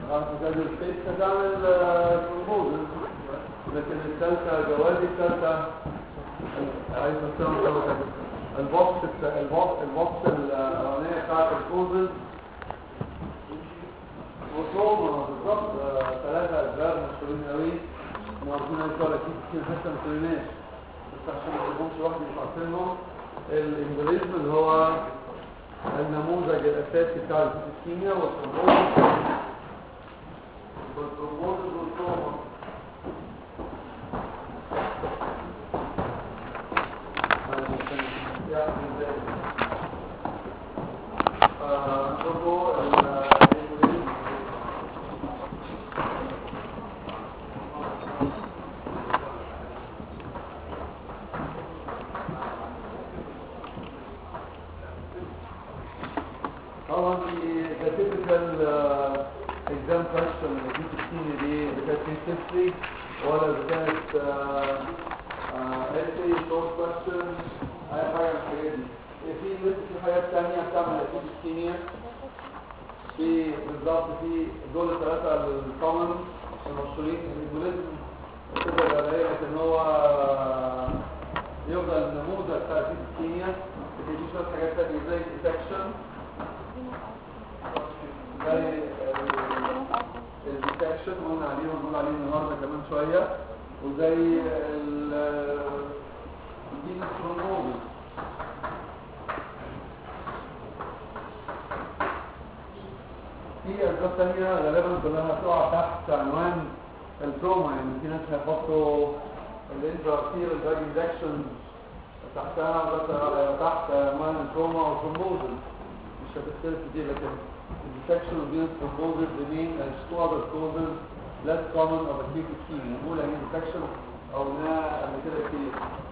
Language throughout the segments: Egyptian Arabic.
عشان الفيس هتعمل ترومبوزس لكن الثالثة جوازي الثالثة عايز استخدم البوكس البوكس البوكس الاولانيه بتاعت الكوزز وصوم بالظبط ثلاثة أسباب مشهورين قوي موجودين أي سؤال أكيد كتير حتى ما تقولناش بس عشان ما تكونش واحد مش عارفينهم الإمبوليزم اللي هو النموذج الأساسي بتاع الكيمياء والترومبوز والترومبوز والتروما طبعا the typical uh, exam question اللي في السيني دي اذا كانت في history ولا اذا كانت essay short question اي حاجه من الحاجات دي في لسه في حاجات ثانيه بتعمل اكيد الكيمياء في بالظبط في دول الثلاثه الكومن المشهورين الانجليزم كده بلاقي ان هو يفضل النموذج بتاع الكيمياء في شويه حاجات ثانيه زي الديتكشن زي الديتكشن قلنا عليه ونقول عليه النهارده كمان شويه وزي الجين الثرومبوزس في اسباب ثانيه غالبا كلها هتقع تحت عنوان التروما يعني في ناس هيحطوا الانترارتيرال دراج انجكشن تحتها بس تحت عنوان التروما والثرومبوزس مش هتختلف كتير لكن detection of venous thrombosis remain as two other causes less common of acute ischemia نقول يعني detection او قلناها قبل كده كتير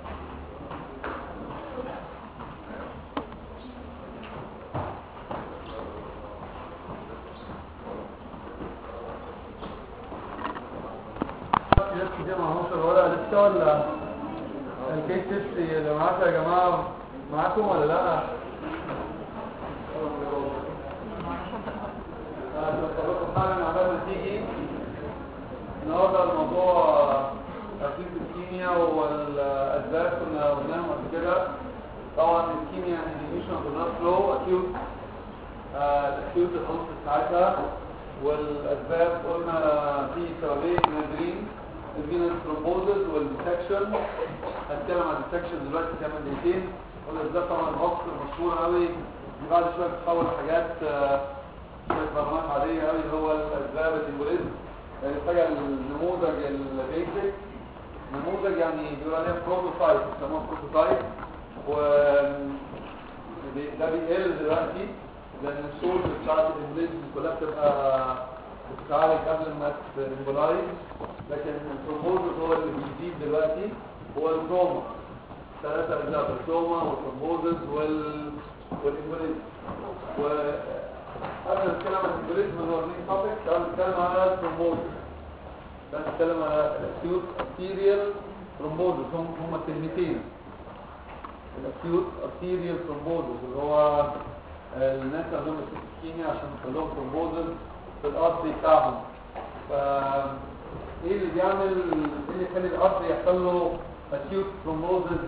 ناس كتير معهوش الورقه لسه ولا الكيس تيستي اللي معاكم يا جماعه معاكم ولا لا؟ حالا عبال ما تيجي النهارده الموضوع تركيز الكيمياء والاسباب كنا قلناهم قبل كده طبعا الكيمياء انيميشن اوف النار فلو اكيوت الاكيوت الانس بتاعتها والاسباب قلنا في سببين نادرين الفينس ترومبوزز والديتكشن هنتكلم عن الديتكشن دلوقتي كمان دقيقتين والاسباب طبعا البوكس المشهور قوي دي بعد شويه بتتحول حاجات شويه برامات عاديه قوي هو الاسباب الامبوليزم يعني حاجه النموذج البيزك نموذج يعني بيقول عليها بروتوتايب بيسموها بروتوتايب و ده بيقل دلوقتي لان السورس بتاعت الامبوليزم كلها بتبقى بتتعالج قبل ما تمبولايز لكن الترومبوزس هو اللي بيزيد دلوقتي هو التروما ثلاثة أجزاء التروما والترومبوزس وال والإمبوليزم و قبل نتكلم عن الإمبوليزم اللي هو المين توبيك قبل نتكلم على الترومبوزس ده نتكلم على الأكيوت أرتيريال ترومبوزس هم هم كلمتين الأكيوت أرتيريال ترومبوزس اللي هو الناس اللي عندهم السكيميا عشان يخلوهم ترومبوزس في الارض بتاعهم ف ايه اللي بيعمل ايه اللي يخلي الارض يحصل له acute thrombosis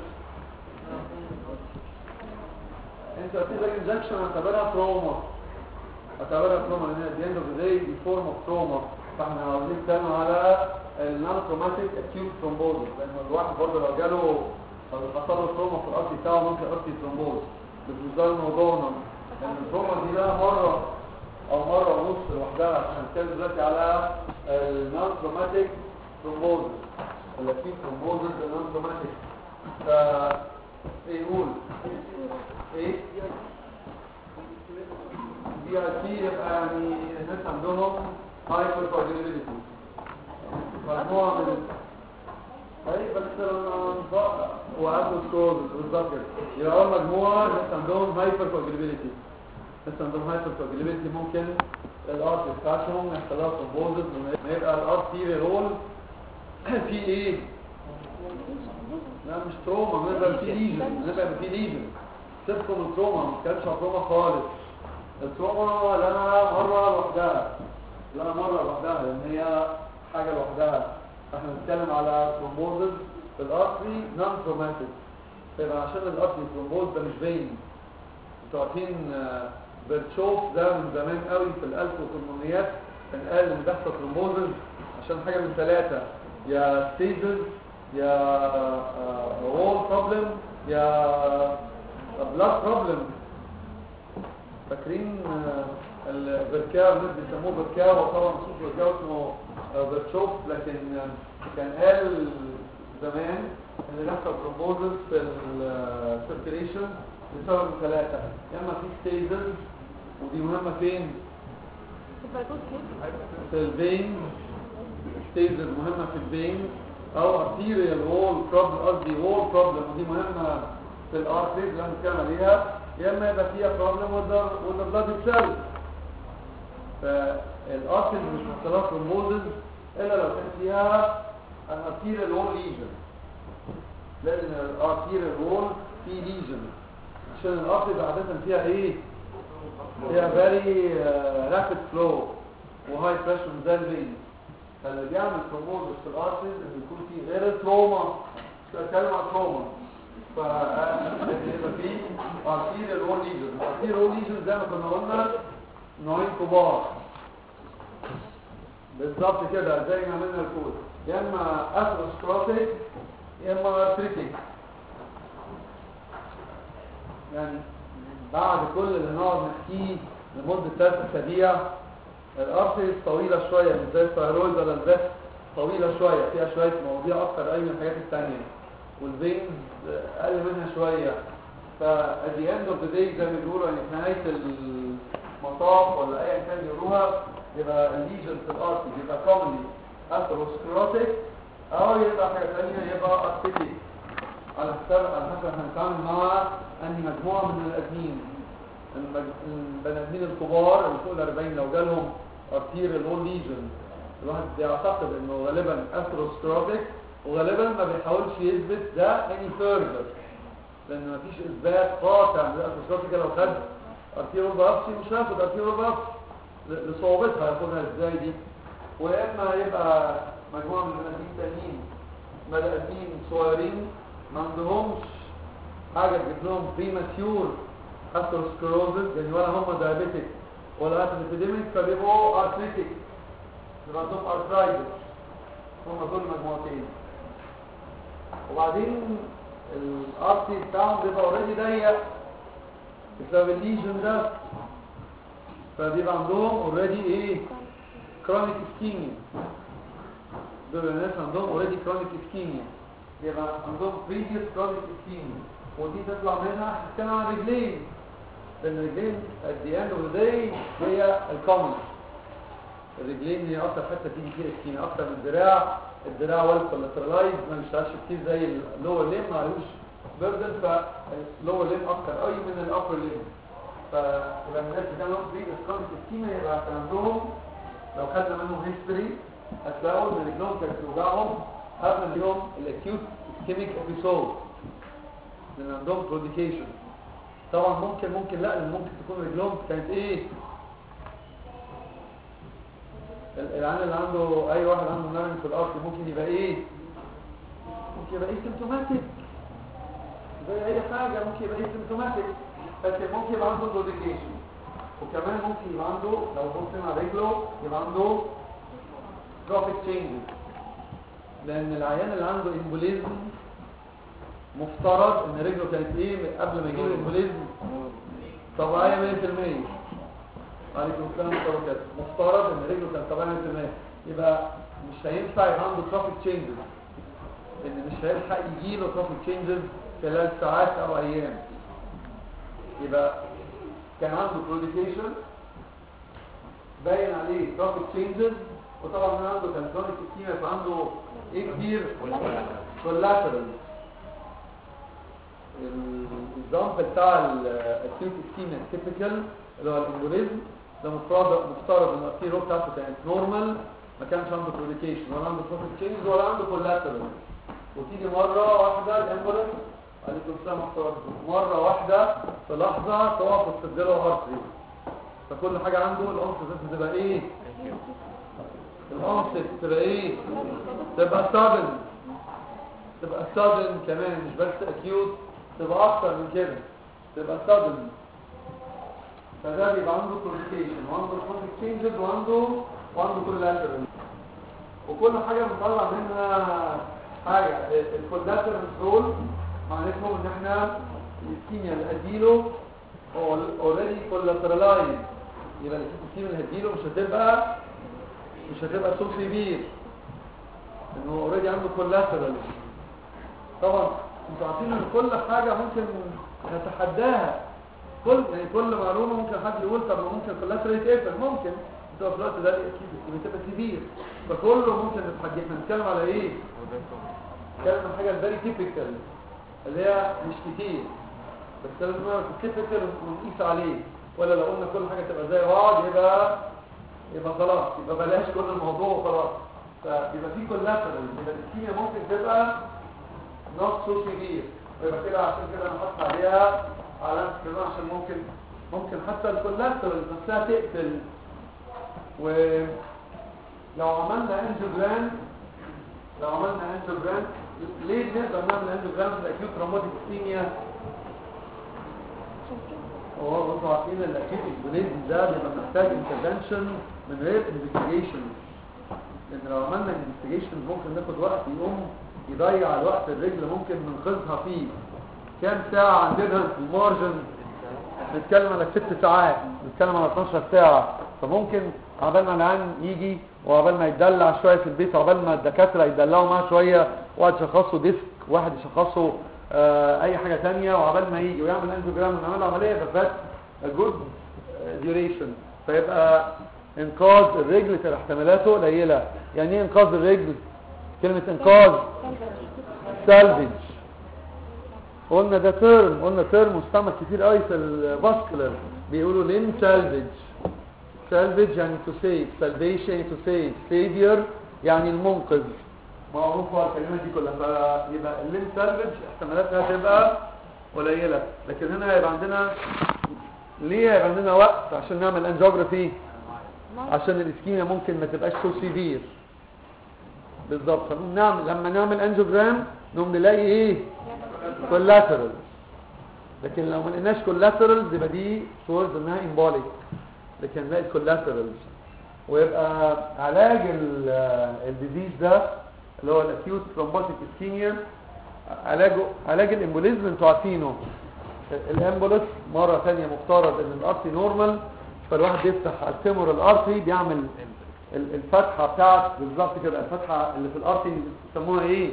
انت هتبقى انجكشن هتعتبرها تروما هتعتبرها تروما لان دي اند اوف ذا دي فورم اوف تروما فاحنا عاوزين نتكلم على النون تروماتيك acute thrombosis لان الواحد برضه لو جاله لو حصل له تروما في الارض بتاعه ممكن ارتي ترومبوز بس مش ده الموضوع لان التروما دي لها مره او مرة ونص لوحدها عشان نتكلم دلوقتي على النون تروماتيك ترومبوزس الاكيد ترومبوزس النون تروماتيك ف ايه يقول ايه دي اي سي يبقى يعني الناس عندهم هايبر كوردينيبيليتي مجموعة من اي بس وعنده سكوز بالظبط كده يبقى اول مجموعة ناس عندهم هايبر كوردينيبيليتي بس عندهم هايبر كوجليبيلتي ممكن الارت بتاعتهم يحصل لها ترومبوزس لما يبقى الارت فيه رول في ايه؟ لا مش تروما بيبقى في ليجن بيبقى في ليجن سيبكم التروما ما بتكلمش عن تروما خالص التروما لها مره لوحدها لا مرة لوحدها لان هي حاجة لوحدها احنا بنتكلم على ثرومبوزز في الارتري نون تروماتيك فيبقى عشان الارتري ثرومبوز ده مش باين انتوا عارفين آه، بيرتشوف ده من زمان قوي في ال 1800 كان قال ان بيحصل ثرومبوزز عشان حاجة من ثلاثة يا ستيجز يا وول بروبلم يا بلاد بروبلم فاكرين آه، البركاو الناس بيسموه بركاو وطبعا مخصوص بركاو اسمه آه، برتشوف لكن آه، كان قال زمان ان بيحصل ثرومبوزس في السيركيليشن بسبب ثلاثة يا اما في ستيجز ودي مهمة فين؟ في الفين ستيجز مهمة في الفين او arterial wall problem قصدي wall problem ودي مهمة في الارتريز اللي هنتكلم عليها يا اما يبقى فيها problem with the, with the blood itself فالارتريز مش محصلات ثرومبوزس الا لو كان فيها an arterial wall lesion لازم الارتيريال وول في ليجن عشان الارتريز عادة فيها ايه فيها very رابid فلو وهاي بريشر زي الفين فاللي بيعمل ثرومبوزس في الارتريز ان يكون في غير التروما مش بتكلم عن تروما ف يبقى في ارتيريال وول ليجن الارتيريال وول ليجن زي ما كنا قلنا نوعين كبار بالظبط كده زي ما عملنا الكود يا اما اثروسكروتيك يا اما ارتريتيك يعني بعد كل اللي نقعد نحكيه لمدة ثلاث اسابيع الارتريز طويلة شوية مش زي الثايرويد ولا البريست طويلة شوية فيها شوية مواضيع اكتر اي من الحاجات التانية والفينز اقل منها شوية ف at the end of the day زي ما بيقولوا يعني في نهاية المطاف ولا ايا كان يقولوها يبقى الليجن في الارتريز يبقى commonly اثروسكلوتيك او يبقى حاجة تانية يبقى ارتيتيك على حسب على حسب هنتعامل مع انهي مجموعة من الادمين المج- البني ادمين الكبار اللي فوق ال 40 لو جالهم ارتيريال وول ليجن الواحد بيعتقد انه غالبا اثروسكلوتيك وغالبا ما بيحاولش يثبت ده any further لان مفيش اثبات قاطع للاثروسكلوتيك لو خد ارتيريال بابسي مش هياخد ارتيريال بابسي ل- لصعوبتها ياخدها ازاي دي ويا اما يبقى مجموعه من البني تانيين بني ادمين صغيرين ما عندهمش حاجه تجيب لهم بريماتيور اثروسكلوزز يعني ولا هم دايابيتك ولا ابيديميك فبيبقوا ارثريتيك يبقى عندهم ارثرايتس هم دول مجموعتين وبعدين الارتي بتاعهم بيبقى اوريدي ضيق بسبب الليجن ده فبيبقى عندهم اوريدي ايه كرونيك اسكيميا دول الناس عندهم اوريدي كرونيك اسكيميا يبقى عندهم بريفيوس كرونيك اسكيميا ودي تطلع منها هتتكلم عن رجلين لان الرجلين at the end of the day هي الكومن الرجلين هي اكتر حته تيجي فيها اسكيميا اكتر من الدراع الدراع والكولاترالايز ما بيشتغلش كتير زي اللور ليم ما عليهوش بيردن فاللور ليم اكتر قوي من الابر ليم فيبقى الناس اللي كانوا بريفيوس كرونيك اسكيميا يبقى كان عندهم لو خدنا منهم هيستوري هتلاقوا ان رجلهم كانت توجعهم قبل اليوم الاكيوت اسكيميك ابيسود لان عندهم بروديكيشن طبعا ممكن ممكن لا لان ممكن تكون رجلهم كانت ايه ال- العيان اللي عنده اي واحد عنده نرم في الارض ممكن يبقى ايه ممكن يبقى ايه سيمتوماتيك زي اي حاجه ممكن يبقى ايه سيمتوماتيك لكن ممكن يبقى عنده بروديكيشن وكمان ممكن يبقى عنده لو بصينا على رجله يبقى عنده تروفيك تشينجز لان العيان اللي عنده امبوليزم مفترض ان رجله كانت ايه من قبل ما يجيله امبوليزم طبيعيه 100% عليكم السلام ورحمه الله وبركاته مفترض ان رجله كانت طبيعيه 100% يبقى مش هينفع يبقى عنده تروفيك تشينجز لان مش هيلحق يجيله تروفيك تشينجز خلال ساعات او ايام يبقى كان عنده بروديكيشن باين عليه تروفيك تشينجز وطبعا من عنده كان كرونيك اسكيميا فعنده ايه كبير كولاترال النظام بتاع الاكيوت اسكيميا تيبيكال اللي هو الامبوليزم ده مفترض مفترض ان الارتيرو بتاعته كانت نورمال ما كانش عنده بروديكيشن ولا عنده تروفيك تشينجز ولا عنده كولاترال وتيجي مره واحده الامبوليزم عليكم السلام ورحمه الله وبركاته. مره واحده في لحظه تقف وتسد له ارتري فكل حاجه عنده العنصر ده بتبقى ايه الانست تبقى ايه تبقى sudden تبقى sudden كمان مش بس acute تبقى اكتر من كده تبقى sudden فده بيبقى عنده complication وعنده chronic changes وعنده وعنده collateral وكل حاجة بنطلع منها حاجة الكولاترال دول معناتهم ان احنا الكيمياء اللي هديله اوريدي كولاترالايز يبقى الكيمياء اللي هديله مش هتبقى مش هتبقى سو سيفير انه اوريدي عنده كولاترال طبعا انتوا عارفين ان كل حاجة ممكن نتحداها كل يعني كل معلومة ممكن حد يقول طب ما ممكن كولاترال يتقفل ممكن انتوا في الوقت ده اكيد بتبقى سيفير فكله ممكن نتحدى احنا بنتكلم على ايه بنتكلم عن حاجه فيري تيبيكال اللي هي مش كتير بس لازم نعرف التيبيكال ونقيس عليه ولا لو قلنا كل حاجه تبقى زي بعض يبقى يبقى خلاص يبقى بلاش كل الموضوع وخلاص فيبقى في كولاترال يبقى الكيمياء ممكن تبقى نوت سو سيفير ويبقى كده عشان كده انا حاطط عليها علامه كده عشان ممكن ممكن حتى الكولاترال نفسها تقتل ولو عملنا انجوجرام لو عملنا انجوجرام ليه نقدر نعمل انجوجرام في الاكيوت تروماتيك اسكيميا هو انتوا عارفين الاكيوت اسبوليزم ده بيبقى محتاج انترفنشن من غير انفستيجيشن لان لو عملنا انفستيجيشن ممكن ناخد وقت يقوم يضيع الوقت الرجل ممكن ننقذها فيه كام ساعة عندنا في المارجن بنتكلم على ست ساعات بنتكلم على 12 ساعة فممكن عبال ما العيان يجي وعبال ما يتدلع شوية في البيت وعبال ما الدكاترة يدلعوا معاه شوية واحد يشخصه ديسك واحد يشخصه آه اي حاجة تانية وعبال ما يجي ويعمل انجوجرام ونعمل عملية يبقى فات جود ديوريشن فيبقى انقاذ الرجل تبقى احتمالاته قليلة يعني ايه انقاذ الرجل كلمة انقاذ سالفج قلنا ده ترم قلنا ترم مستعمل كتير قوي في الفاسكولار بيقولوا لين سالفج سالفج يعني تو سيف سالفيشن يعني تو سيف سيفير يعني المنقذ معروفة الكلمات دي كلها فيبقى اللين سالفج احتمالاتها تبقى قليلة لكن هنا هيبقى عندنا ليه هيبقى عندنا وقت عشان نعمل انجيوجرافي عشان الاسكيميا ممكن ما تبقاش سو سيفير بالظبط فنقوم نعمل لما نعمل انجيوجرام نقوم نلاقي ايه كولاترال لكن لو ما لقيناش كولاترال يبقى دي صورة انها امبوليك لكن نلاقي الكولاترالز ويبقى علاج الديزيز ده اللي هو الاكيوت ثرومبوتيك اسكيميا علاجه علاج الامبوليزم انتوا عارفينه الامبوليس مره ثانيه مفترض ان الارتي نورمال فالواحد بيفتح الفيمور الارتي بيعمل الفتحه بتاعت بالظبط كده الفتحه اللي في الارتي بيسموها ايه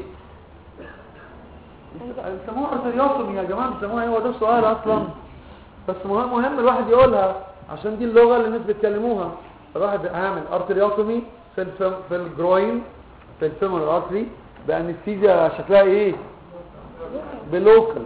بيسموها ارتريوتومي يا جماعه بيسموها ايه هو ده السؤال اصلا بس مهم مهم الواحد يقولها عشان دي اللغه اللي الناس بيتكلموها الواحد هيعمل ارتريوتومي في الفم في الجروين في الفيمور ارتري بانستيزيا شكلها ايه بلوكال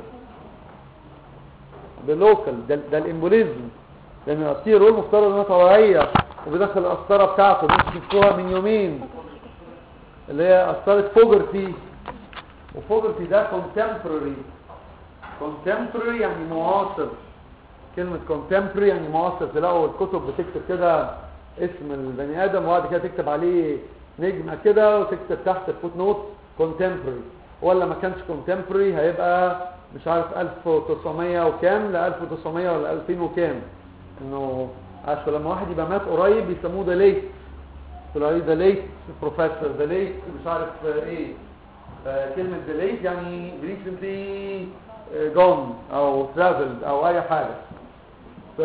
بلوكال ده, ده الامبوليزم لان الارتيرول مفترض انها طبيعيه وبيدخل القسطره بتاعته مش شفتوها من يومين اللي هي قسطره فوجرتي وفوجرتي ده contemporary contemporary يعني معاصر كلمة contemporary يعني معاصر تلاقوا الكتب بتكتب كده اسم البني ادم وبعد كده تكتب عليه نجمة كده وتكتب تحت الفوت نوت contemporary ولا ما كانش contemporary هيبقى مش عارف 1900 وكام ل 1900 ولا 2000 وكام انه عشان لما واحد يبقى مات قريب بيسموه ده ليت تقول عليه ده ليت بروفيسور ده ليت مش عارف ايه كلمة delayed يعني recently gone او traveled او اي حاجة ف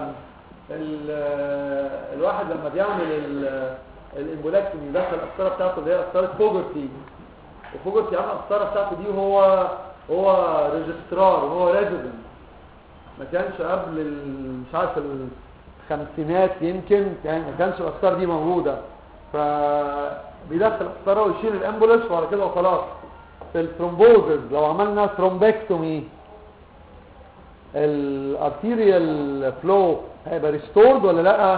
الواحد لما بيعمل الامبولاكتومي يدخل القسطره بتاعته اللي هي قسطره فوجرتي وفوجرتي عمل القسطره بتاعته دي وهو هو ريجسترار وهو ريزيدنت ما كانش قبل ال- مش عارف الخمسينات يمكن يعني ما كانش القسطره دي موجوده فبيدخل القسطره ويشيل الامبولس وبعد كده وخلاص في الثرومبوزز لو عملنا ثرومبكتومي الارتيريال فلو هيبقى ريستورد ولا لا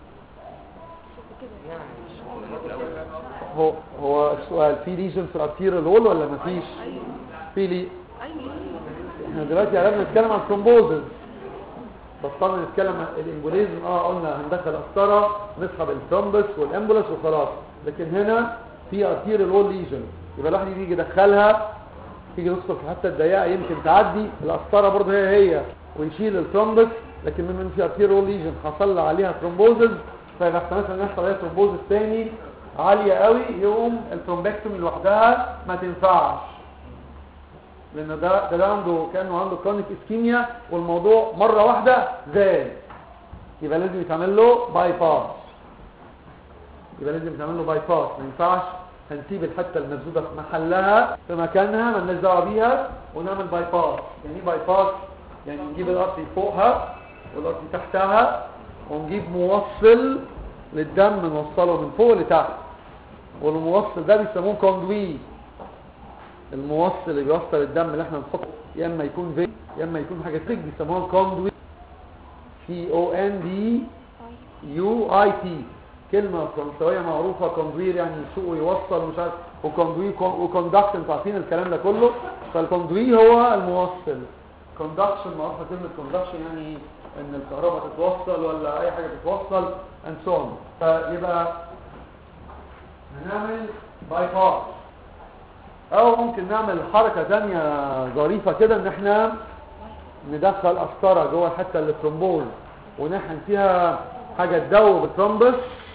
هو هو السؤال في ليجن في الارتيريال وول ولا مفيش في لي احنا دلوقتي قربنا نتكلم عن ثرومبوزز بطلنا نتكلم عن الامبوليزم اه قلنا هندخل قسطره نسحب الثرومبس والامبولس وخلاص لكن هنا في ارتيريال وول ليجن يبقى الواحد يجي يدخلها تيجي تدخل في الحته الضيقه يمكن تعدي القسطره برضه هي هي ويشيل الثرومبس لكن من في ارتيريال وول ليجن حصل عليها ثرومبوزز فيبقى احتمال ان يحصل عليها ثرومبوزز تاني عاليه قوي يقوم الثرومبكتومي لوحدها ما تنفعش لان ده ده, ده عنده كانه عنده كرونيك اسكيميا والموضوع مره واحده زاد يبقى لازم يتعمل له باي باس يبقى لازم يتعمل له باي باس ما ينفعش هنسيب الحته المسدوده في محلها في مكانها ما لناش دعوه بيها ونعمل باي باس يعني ايه باي باس يعني نجيب الارض فوقها والارض تحتها ونجيب موصل للدم نوصله من فوق لتحت والموصل ده بيسموه كوندوي الموصل اللي بيوصل الدم اللي احنا نحطه يا اما يكون في يا اما يكون حاجه تريك بيسموها كوندوي سي او ان دي يو اي تي كلمه فرنساويه معروفه كوندوير يعني يسوق ويوصل ومش عارف وكوندوي وكوندكت انتوا عارفين الكلام ده كله فالكوندوي هو الموصل كوندكشن معروفه كلمه كوندكشن يعني ان الكهرباء تتوصل ولا اي حاجه تتوصل اند سو اون فيبقى هنعمل باي باس او ممكن نعمل حركة تانية ظريفة كده ان احنا ندخل قسطرة جوه الحتة اللي ترومبوز ونحن فيها حاجة تدوب الترومبس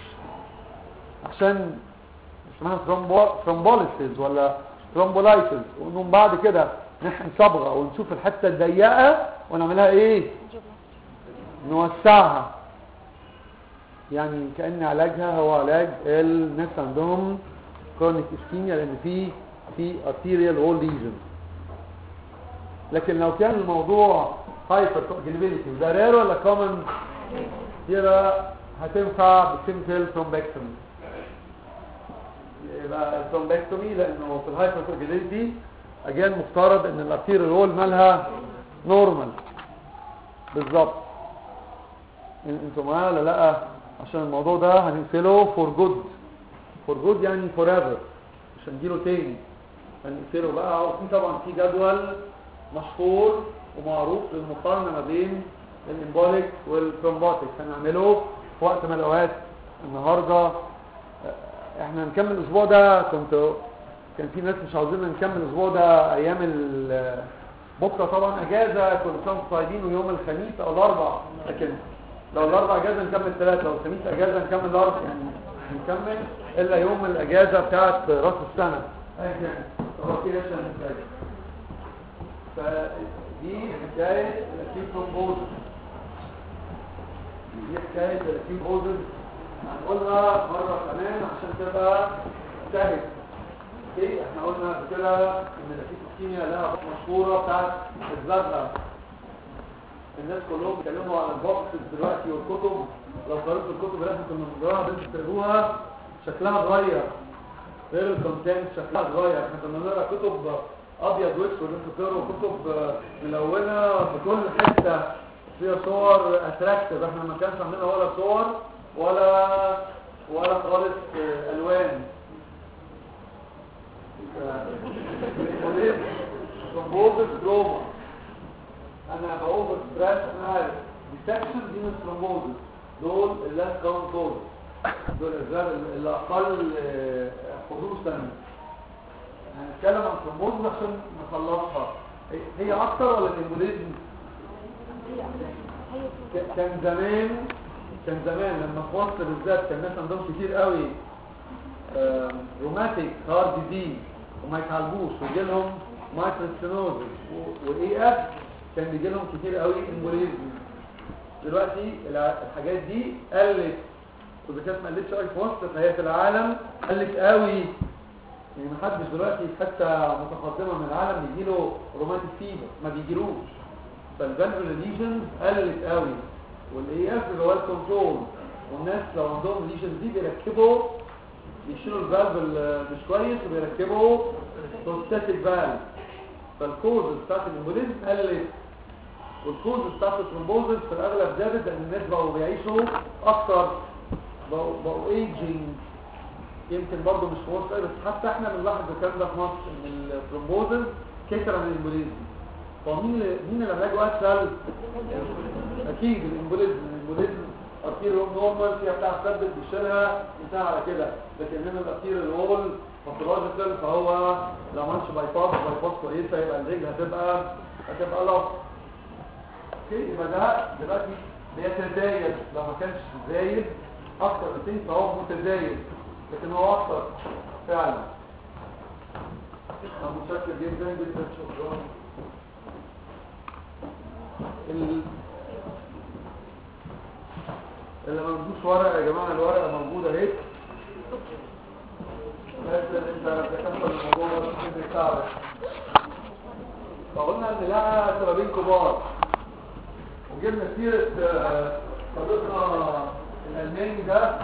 عشان اسمها ترومبوليسيس ولا ترومبولايسيس ونقوم بعد كده نحن صبغة ونشوف الحتة الضيقة ونعملها ايه نوسعها يعني كأن علاجها هو علاج الناس عندهم كرونيك اسكيميا لان في في arterial wall lesion لكن لو كان الموضوع هايبر كوجيلابيلتي وده رير ولا كومن يبقى هتنفع بسيمبل ثرومبكتومي يبقى الثرومبكتومي لانه في الهايبر كوجيلابيلتي اجان مفترض ان الارتيريال وول مالها نورمال بالظبط انتوا معايا ولا لا عشان الموضوع ده هنقفله فور جود فور جود يعني فور ايفر مش هنجيله تاني هنقفله بقى وفي طبعا في جدول مشهور ومعروف للمقارنه ما بين الامبوليك والثرومبوتيك هنعمله في وقت من الاوقات النهارده احنا هنكمل الاسبوع ده كنت كان في ناس مش عاوزين نكمل الاسبوع ده ايام ال بكره طبعا اجازه كل سنه وانتم طيبين ويوم الخميس او الاربع لكن لو الاربع اجازه نكمل ثلاثه لو الخميس اجازه نكمل الاربع يعني نكمل الا يوم الاجازه بتاعت راس السنه ايا كان هو كده عشان نتاجه فدي حكايه الاكيد بروبوزل دي حكايه الاكيد بروبوزل هنقولها مره كمان عشان تبقى سهل اوكي احنا قلنا قبل كده ان الاكيد الكيمياء لها مشهوره بتاعت الزرقاء الناس كلهم بيتكلموا عن البوكسز دلوقتي والكتب لو قريت الكتب اللي احنا كنا بنقراها بنت بتقروها شكلها اتغير غير الكونتنت شكلها اتغير احنا كنا بنقرا كتب ابيض واسود انتوا بتقروا كتب ملونه في كل حته فيها صور اتراكتيف احنا ما كانش عندنا ولا صور ولا ولا خالص الوان ترومبوزس تروما انا بأوفر ستريس انا عارف ديسكشن دي مش ترومبوزس دول اللي كون كود دول الاسباب اللي اقل حدوثا هنتكلم عن ترومبوزس عشان نخلصها هي اكتر ولا الامبوليزم كان زمان كان زمان لما في مصر بالذات كان الناس عندهم كتير قوي روماتيك هارد ديزيز وما يتعالجوش ويجي لهم مايترال ستينوزس والاي اف كان بيجي لهم كتير قوي امبوليزم دلوقتي الحاجات دي قلت واذا كانت ما قلتش قوي في مصر فهي في العالم قلت قوي يعني ما حدش دلوقتي حتى متقدمه من العالم بيجي له روماتيك فيبر ما بيجيلوش فالفالفولار ليجنز قلت قوي والاي اف اللي هو الكنترول والناس لو عندهم ليجنز دي بيركبوا بيشيلوا الفالف مش كويس وبيركبوا بروستاتيك فالف فالكوز بتاعت الامبوليزم قلت والكوز بتاعت الترومبوزس في الاغلب زادت لان الناس بقوا بيعيشوا اكتر بقوا بقوا ايجينج يمكن برضه مش في مصر بس حتى احنا بنلاحظ الكلام ده في مصر ان الترومبوزس كتر من الامبوليزم طب مين اللي مين اللي علاجه اسهل اكيد الامبوليزم الامبوليزم ارتير روم نورمال فيها بتاع ثبت بيشيلها انتهى على كده لكن هنا الارتير الهول باثولوجيكال فهو لو ما عملش باي باس باي باس كويسه يبقى الرجل هتبقى هتبقى لف اوكي يبقى ده دلوقتي بيتزايد لو ما كانش زايد اكتر من 200 فهو متزايد لكن هو اكتر فعلا انا متشكر جدا جدا شكرا ال... اللي ما عندوش ورقه يا جماعه الورقه موجوده اهي بس انت تكمل الموضوع ده ممكن يساعدك فقلنا ان لها سببين كبار وجبنا سيره آه، صديقنا الالماني ده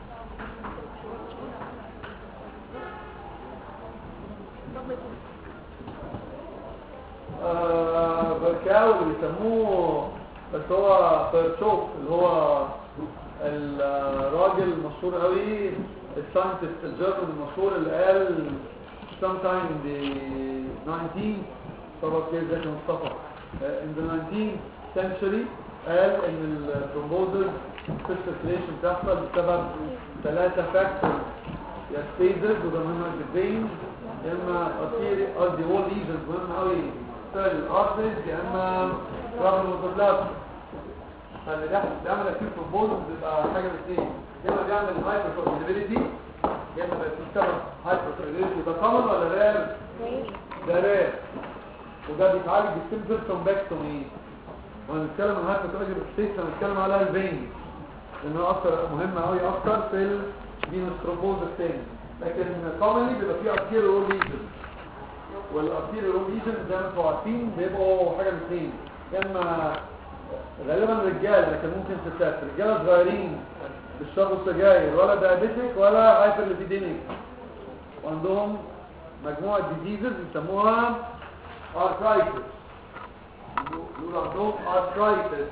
آه، بركاو اللي بيسموه بس هو فيرتشوف اللي هو الراجل المشهور قوي الساينتست الجيرمان المشهور اللي قال sometime in the 19th طبعا كده زي مصطفى آه، in the 19th century قال ان الثرومبوزز في السيركيليشن بتحصل بسبب ثلاثة فاكتورز يا ستيزز وده مهم جدا يا اما ارتيري قصدي وول ليجنز مهم قوي سيل ارتريز يا اما رابل وتبلاس فاللي ده بيعمل اكيد ثرومبوزز بيبقى حاجه من اثنين يا اما بيعمل هايبر كومبيليبيليتي يا اما بيبقى في سبب هايبر كومبيليبيليتي ده كومن ولا رير؟ ده رير وده بيتعالج بالسيمبل ثرومبكتومي وهنتكلم عن هايبر كومبيليبيليتي هنتكلم على الفين لانه اكتر مهم قوي اكتر في الفينوس ثرومبوز الثاني لكن كومنلي بيبقى فيه ارتيريال ليجن والارتيريال ليجن زي ما انتم عارفين بيبقوا حاجه من اثنين يا اما غالبا رجال لكن ممكن ستات رجاله صغيرين بيشربوا سجاير ولا دايابيتيك ولا هايبر ليبيديميك وعندهم مجموعه ديزيزز بيسموها ارثرايتس يقولوا عندهم ارثرايتس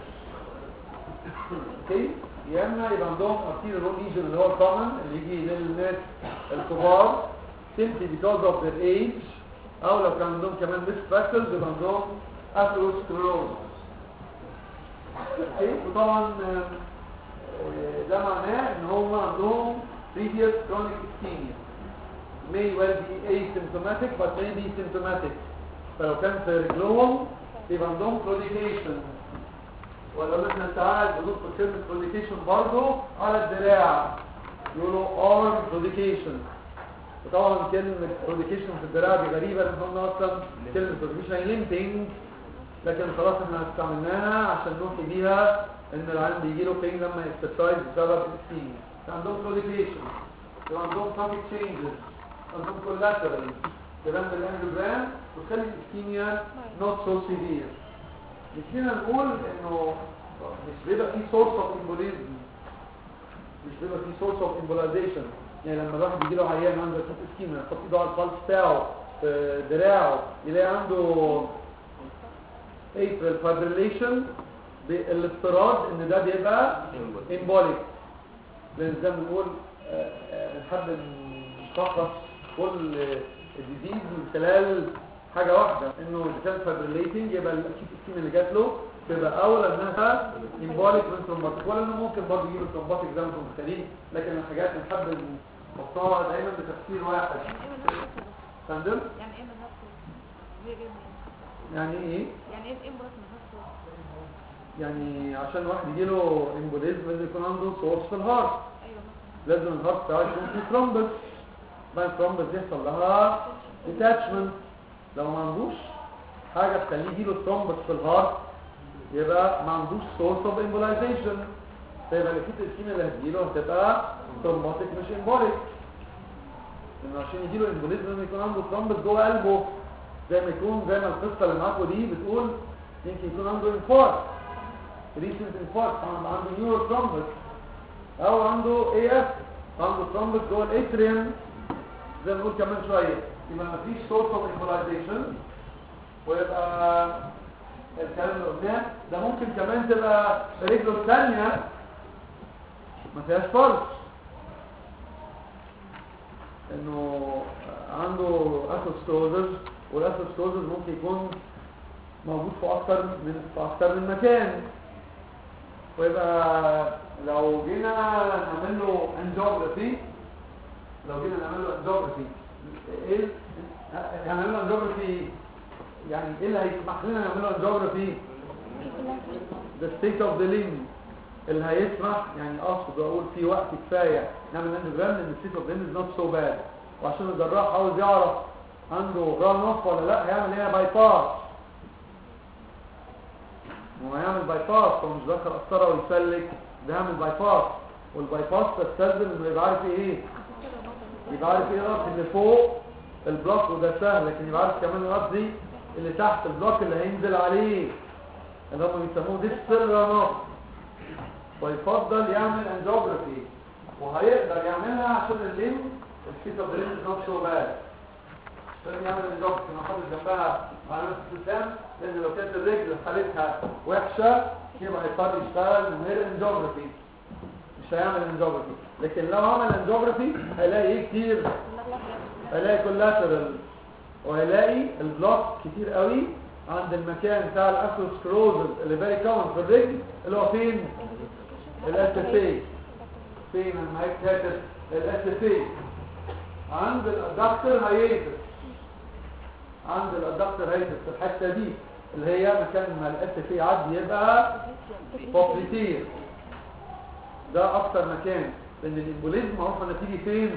اوكي يا اما يبقى عندهم ارتيريال ليجن اللي هو الكومن اللي يجي للناس الكبار simply because of their age او لو كان عندهم كمان risk factors يبقى عندهم atherosclerosis اوكي وطبعا آه، آه، ده معناه ان هم عندهم previous chronic ischemia may well be asymptomatic but may be symptomatic فلو كان في رجلهم يبقى عندهم claudication ولو احنا ساعات بنذكر كلمة claudication برضه على الدراع يقولوا arm claudication وطبعا كلمة claudication في الدراع دي غريبة لان هم اصلا كلمة claudication limping لكن خلاص احنا استعملناها عشان نوحي بيها ان العيان بيجي له بين لما يكسرسايز بسبب السين عندهم كوليكيشن عندهم ترافيك تشينجز عندهم كولاترال تبان بالانجوجرام وتخلي الاسكيميا نوت سو سيفير نسينا نقول انه مش بيبقى في سورس اوف امبوليزم مش بيبقى في سورس اوف امبولايزيشن يعني لما الواحد يجي له عيان عنده اسكيميا يحط ايده على الفالس بتاعه في دراعه يلاقي عنده atrial fibrillation بالافتراض ان ده بيبقى embolic لان زي ما بنقول آه، آه، نحب نشخص كل الديزيز من خلال حاجه واحده انه اذا كان fibrillating يبقى الاكيد السكين اللي جات له تبقى اولى انها embolic من ثرومباتيك ولا انه ممكن برضه يجيب ثرومباتيك زي ما انتم متخيلين لكن الحاجات بنحب نحطها دايما بتفسير واحد فندم يعني ايه من نفسه هي جايه منين يعني ايه يعني ايه الامبراس من نفسه يعني عشان واحد يجيله امبوليزم لازم يكون عنده سورس في الهارت ايوه لازم الهارت بتاعه يكون فيه ثرومبس بعد الثرومبس يحصل لها ديتاتشمنت لو ما عندوش حاجه تخليه يجيله ثرومبس في الهارت يبقى ما عندوش سورس اوف امبولايزيشن فيبقى الاكيد الاسكيميا اللي هتجيله هتبقى ثرومباتيك مش امبوليك لانه عشان يجيله امبوليزم لازم يكون عنده ثرومبس جوه قلبه زي ما يكون زي ما القصه اللي معاكم دي بتقول يمكن يكون عنده انفاركت ريسنت انفاركت عنده نيورو ثرومبس او عنده اي اف عنده ثرومبس جوه الاتريوم زي ما بنقول كمان شويه يبقى مفيش سورس اوف امبولايزيشن ويبقى الكلام اللي قلناه ده ممكن كمان تبقى رجله الثانيه ما فيهاش فرق انه عنده اثوسكلوزز والاثوسكلوزز ممكن يكون موجود في اكتر من في اكتر من مكان ويبقى لو جينا نعمل له انجيوغرافي لو جينا نعمل له انجيوغرافي ايه هنعمل له انجيوغرافي يعني ايه اللي هيسمح لنا نعمل له انجيوغرافي the state of the limb اللي هيسمح يعني اقصد اقول في وقت كفايه نعمل انجيوجرام لان السيت اوف ذا limb is not so bad وعشان الجراح عاوز يعرف عنده ران اوف ولا لا هيعمل ايه باي باس هو هيعمل باي باس هو مش داخل قسطره ويسلك ده هيعمل باي باس والباي باس تستلزم انه يبقى عارف ايه يبقى عارف ايه الارض اللي فوق البلوك وده سهل لكن يبقى عارف كمان الارض دي اللي تحت البلوك اللي هينزل عليه اللي هم بيسموه دي السر ويفضل يعمل انجيوجرافي وهيقدر يعملها عشان الليم الشيت اوف ذا ليم نوت سو باد عشان يعمل انجيوجرافي ما حاطط جنبها علامات استسلام لان لو كانت الرجل حالتها وحشه يبقى هيضطر يشتغل من غير انجيوجرافي مش هيعمل انجيوجرافي لكن لو عمل انجيوجرافي هيلاقي ايه كتير هيلاقي كولاترال وهيلاقي البلوك كتير قوي عند المكان بتاع الاثروسكلوزز اللي فيري كومن في الرجل اللي هو فين الاس اف اي فين لما هيتكتب الاس اف اي عند الادكتور هيتس عند الادكتور هيتس في الحته دي اللي هي مكان ما الاس اف اي يعدي يبقى بوبليتير ده اكتر مكان لان الامبوليزم معروف انها تيجي فين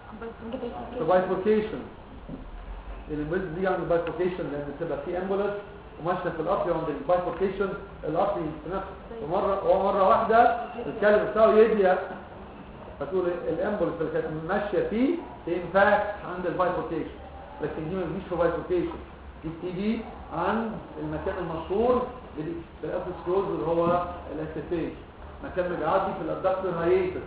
في بايفوركيشن الامبوليزم دي عند البايفوركيشن لان بتبقى في امبولس وماشيه في الارض عند البايفوركيشن الارض في نفس ومره هو مره واحده الكلب بتاعه يضيق فتقول الامبولس اللي كانت ماشيه فيه تنفاكت عند البايفوركيشن لكن دي ما بتجيش في بايفوركيشن دي بتيجي عند المكان المشهور بالابسكلوز اللي هو الاس اف اي مكان اللي بيعدي في الادكتور هايتس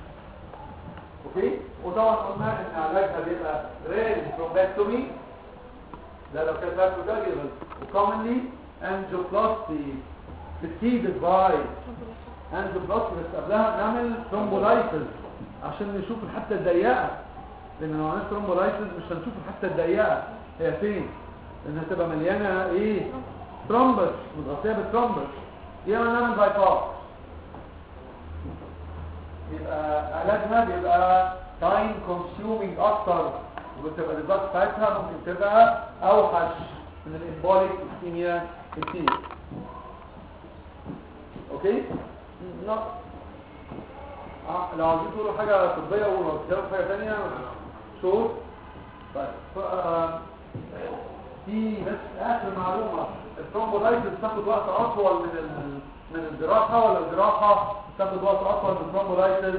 اوكي وطبعا قلنا ان علاجها بيبقى ريل ترومبكتومي ده لو كانت هايبوتاجيبل وكومنلي انجيوبلاستي succeeded by انجيوبلاستي بس قبلها نعمل ثرومبولايسيس عشان نشوف الحته الضيقه لان لو عملنا ثرومبولايسيس مش هنشوف الحته الضيقه هي فين لانها تبقى مليانه ايه ثرومبس متغطيه بالثرومبس يبقى نعمل باي باس يبقى علاجنا بيبقى تايم كونسيومينج اكتر وبتبقى الريزلت بتاعتها ممكن تبقى اوحش من الامبوليك اسكيميا كتير اوكي لا آه، لو عايزين تقولوا حاجه طبيه قولوا لو تقولوا حاجه ثانيه شوف طيب ف- آه، في بس اخر معلومه الثرومبولايتس بتاخد وقت اطول من ال... من الجراحه ولا الجراحه تاخد وقت اطول من الثرومبولايتس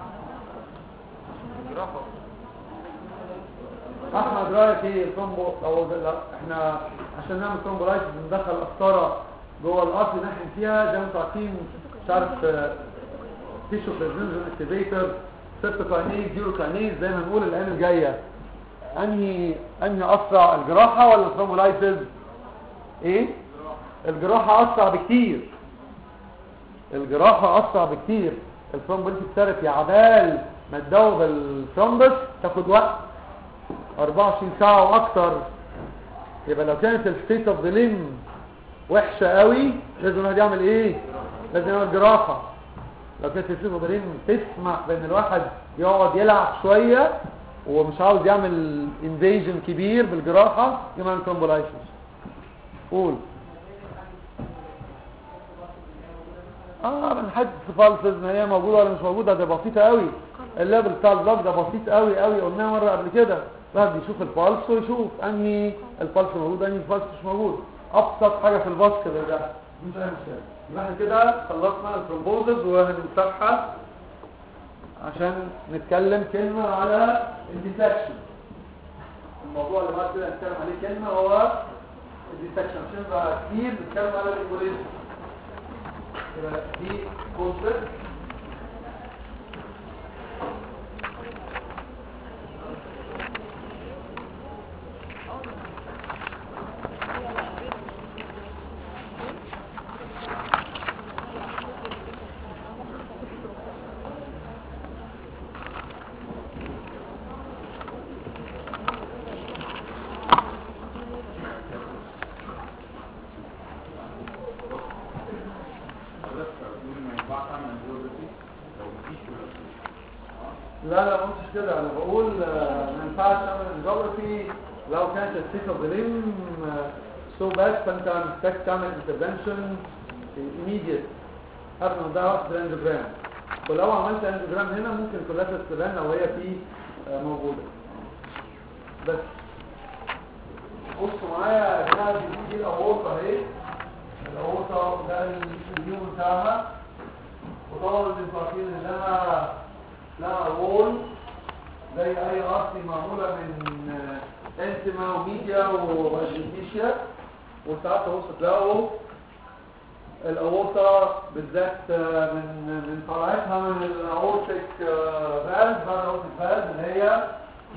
احمد رايك ايه الثرومبو او لا احنا عشان نعمل ثرومبولايتس بندخل قسطره جوه القصر نحن فيها زي ما انتم عارفين مش عارف تيشو بريزنجن اكتيفيتر سيرتوكاينيز يوروكاينيز زي ما نقول الايام الجايه انهي انهي اسرع الجراحه ولا الثرومبولايتس ايه الجراحه اسرع بكتير الجراحه اسرع بكتير الثرومبوليتيك ثيرابي عبال ما تدوب الثرومبس تاخد وقت 24 ساعه واكتر يبقى لو كانت الستيت اوف ذا ليم وحشه قوي لازم الواحد يعمل ايه لازم يعمل جراحه لو كانت الستيت اوف ذا ليم تسمح بان الواحد يقعد يلعب شويه ومش عاوز يعمل انفيجن كبير بالجراحه يعمل ثرومبولايسيس قول اه بنحدد فالسز ما هي موجوده ولا مش موجوده ده بسيطه قوي الليفل بتاع البلوك ده بسيط قوي قوي قلناه مره قبل كده الواحد بيشوف البالس ويشوف انهي البالس موجود انهي البالس مش موجود ابسط حاجه في الباسكت ده مش اي مشكله يبقى احنا كده خلصنا الثرومبوزز وهنمسحها عشان نتكلم كلمه على الديتكشن الموضوع اللي بعد كده هنتكلم عليه كلمه هو الديتكشن عشان بقى كتير نتكلم على الريجوليشن يبقى دي كونسبت لا لا ما قلتش كده انا بقول آه، ما ينفعش اعمل انجوجرافي لو كانت السيكه بليم سو باد فانت محتاج تعمل انترفنشن immediate قبل ما تضيع وقت في الانجوجرام ولو عملت انجوجرام هنا ممكن كلها تبان لو هي في آه، موجوده بس بصوا معايا يا جماعه دي دي الاورطه اهي الاورطه ده اليوم بتاعها وطبعا انتوا عارفين ان لها لها وول زي اي ارتي معموله من آه، انتما وميديا وارجنتيشيا وساعات تبص تلاقوا الاورطه بالذات آه، من من طلعتها من الاورتيك فالف بعد الاورتيك فالف اللي هي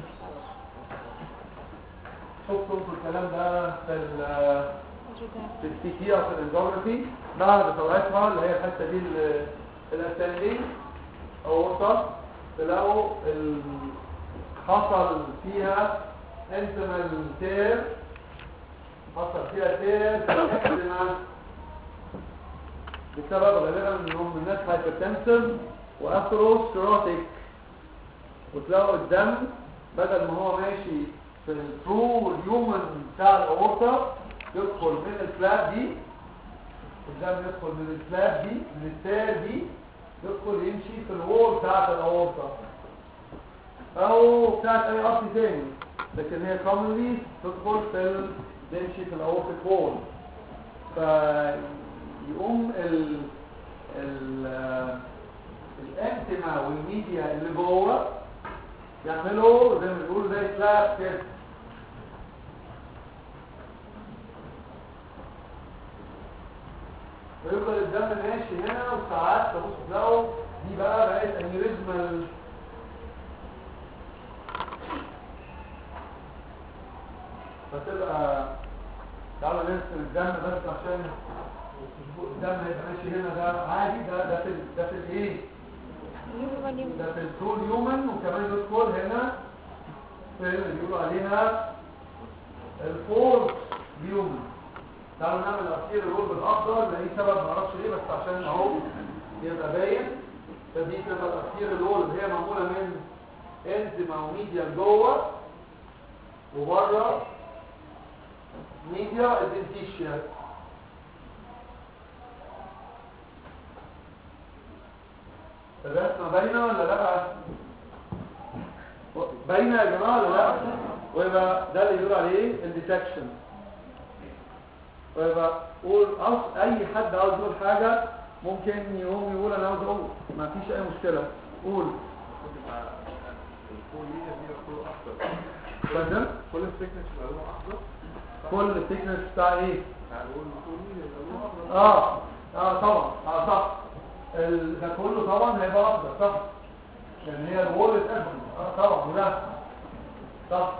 شفتوا انتوا الكلام ده في ال- في السي تي او في الانجوجرافي بعد طلعتها اللي هي الحته دي ال- الاسندين اورطه تلاقوا ال- حصل فيها انتمال تير حصل فيها تير في الانتما بسبب غالبا انهم من ناس هايبرتنسيف واثروسكلروتيك وتلاقوا الدم بدل ما هو ماشي في الترو اليومن بتاع الاورطه يدخل من الفلاب دي الدم يدخل من الفلاب دي من التير دي يدخل يمشي في الوول بتاعت الاورطه او بتاعت اي ارض تاني لكن هي commonly تدخل في ال... تمشي في الاورتيك وول فيقوم ال ال الانتما والميديا اللي جوه يعملوا زي ما بيقولوا زي سلاب كده ويفضل الدم ماشي هنا وساعات تبص تلاقوا دي بقى بقت انيوريزمال فتبقى تعالوا نرسم الدم بس عشان الدم هيبقى ماشي هنا ده عادي ده ده في ال- ده في الايه؟ ده في التول يومن وكمان يدخل هنا في اللي بيقولوا عليها الفور يومن تعالوا نعمل الأخير الرول بالأخضر لأي سبب معرفش ليه بس عشان اهو يبقى باين فدي تبقى الأخير الرول اللي هي معمولة من انزيما وميديا جوه وبره ميديا ادنتيشيا الرسمة باينة ولا لا؟ باينة يا جماعة ولا لا؟ ويبقى ده اللي يقول عليه الديتكشن ويبقى قول أص... اي حد عاوز يقول حاجة ممكن يقوم يقول انا عاوز اقول ما فيش اي مشكلة قول اتفضل كل الفكرة تبقى لونه اخضر كل الثيكنس بتاع ايه هنقول كل مين يبقى لونه اخضر اه اه طبعا اه صح ال- ده كله طبعا هيبقى اخضر صح لان هي الوول اتقفل اه طبعا وده صح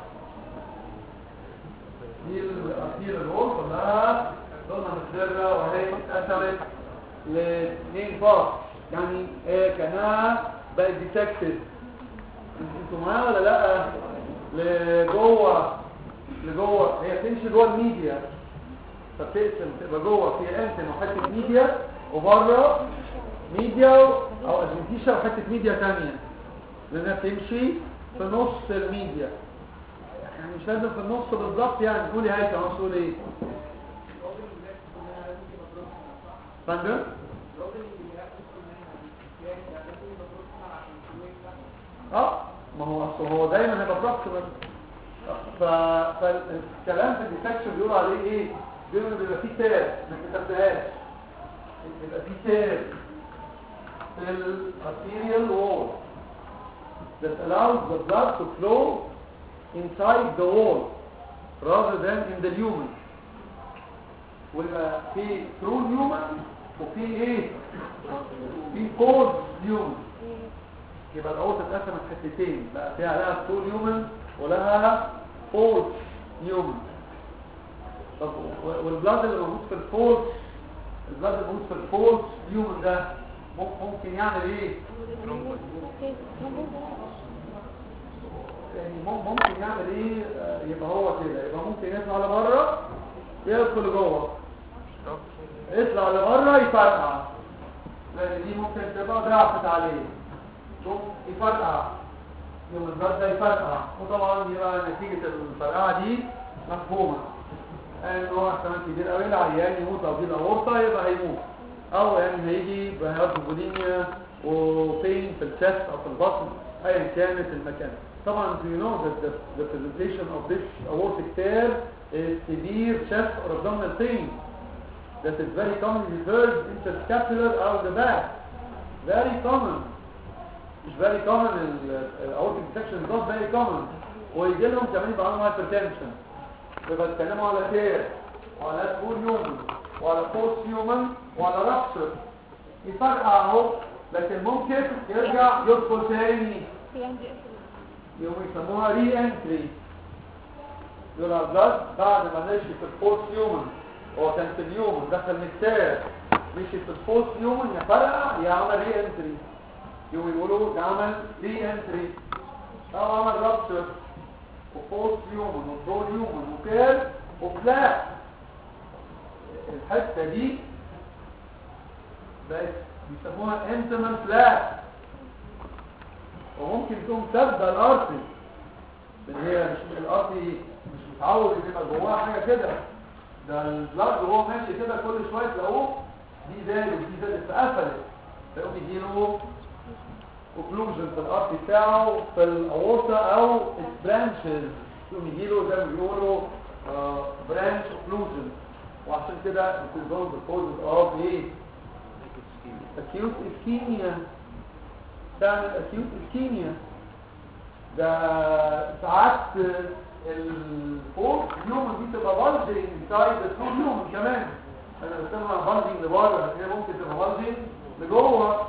دي الاخير الوول كلها لونها مخضره وهي اتقسمت لاثنين بارت يعني ايه كانها بقت ديتكتد انتوا معايا ولا لا لجوه لجوه هي تمشي جوه الميديا فبتقسم تبقى جوه في انتن وحته ميديا وبره ميديا او ادفنتيشا وحته ميديا ثانيه لانها بتمشي في نص الميديا يعني مش لازم في النص بالظبط يعني تقولي هاي كمان تقول ايه فندم اه ما هو اصل هو دايما هيبقى بروكسيمال ف... فالكلام في الديتكشن بيقولوا عليه ايه بيقولوا بيبقى فيه تاب ما كتبتهاش بيبقى فيه تاب في الارتيريال wall that allows the blood to flow inside the wall rather than in the lumen ويبقى في true lumen وفي ايه في false lumen يبقى الاورطه اتقسمت حتتين بقى فيها لها طول يومن ولها فولس يومن طب و- والبلاد اللي موجود في الفولس البلاد اللي موجود في الفولس يومن ده مم- ممكن يعمل ايه يعني مم- ممكن يعمل ايه آه، يبقى هو كده يبقى ممكن يطلع لبره يدخل جوه يطلع لبره يفرقع لان دي ممكن تبقى ضعفت عليه ثم يفرقع يوم البلد ده يفرقع وطبعا يبقى نتيجة الفرقعة دي مفهومة انه احتمال كبير قوي العيان يموت او دي الاورطة يبقى هيموت او يعني هيجي بهيرتوبولينيا وبين في الشست او في البطن ايا كانت المكان طبعا you know that the, the presentation of this aortic tear is severe chest or abdominal pain that is very commonly referred interscapular or the back very common مش very common الاورتيك section is not very common ويجي لهم كمان يبقى عندهم hypertension يبقى اتكلموا على تير وعلى سكول يومن وعلى فورس يومن وعلى رابشر يفرقع اهو لكن ممكن يرجع يدخل تاني في عندي اسم يوم يسموها ري انتري يقول البلد بعد ما مشي في الفورس يومن هو كان في اليوم دخل مكتاب مشي في الفورس يومن يفرقع يعمل ري انتري يوم يقولوا يعمل ري انتري او عمل رابشر وفورس يومن وبرول يومن وكير وفلاك الحته دي بقت بيسموها انتمن فلاك وممكن تكون سد الارضي لان هي مش الارضي مش متعود ان يبقى جواها حاجه كده ده البلاد وهو ماشي كده كل شويه تلاقوه دي زادت دي زادت فقفلت فيقوم يجيله اوكلوجن في الارض بتاعه في الاورطه او البرانشز يقوم يجيله زي ما بيقولوا برانش اوكلوجن وعشان كده بتظل بالكوزز اوف ايه acute ischemia تعمل acute ischemia ده ساعات الفوق يوم دي تبقى بلجنج سايد الفوق يوم كمان انا بسمع بلجنج لبره لكن هي ممكن تبقى بلجنج لجوه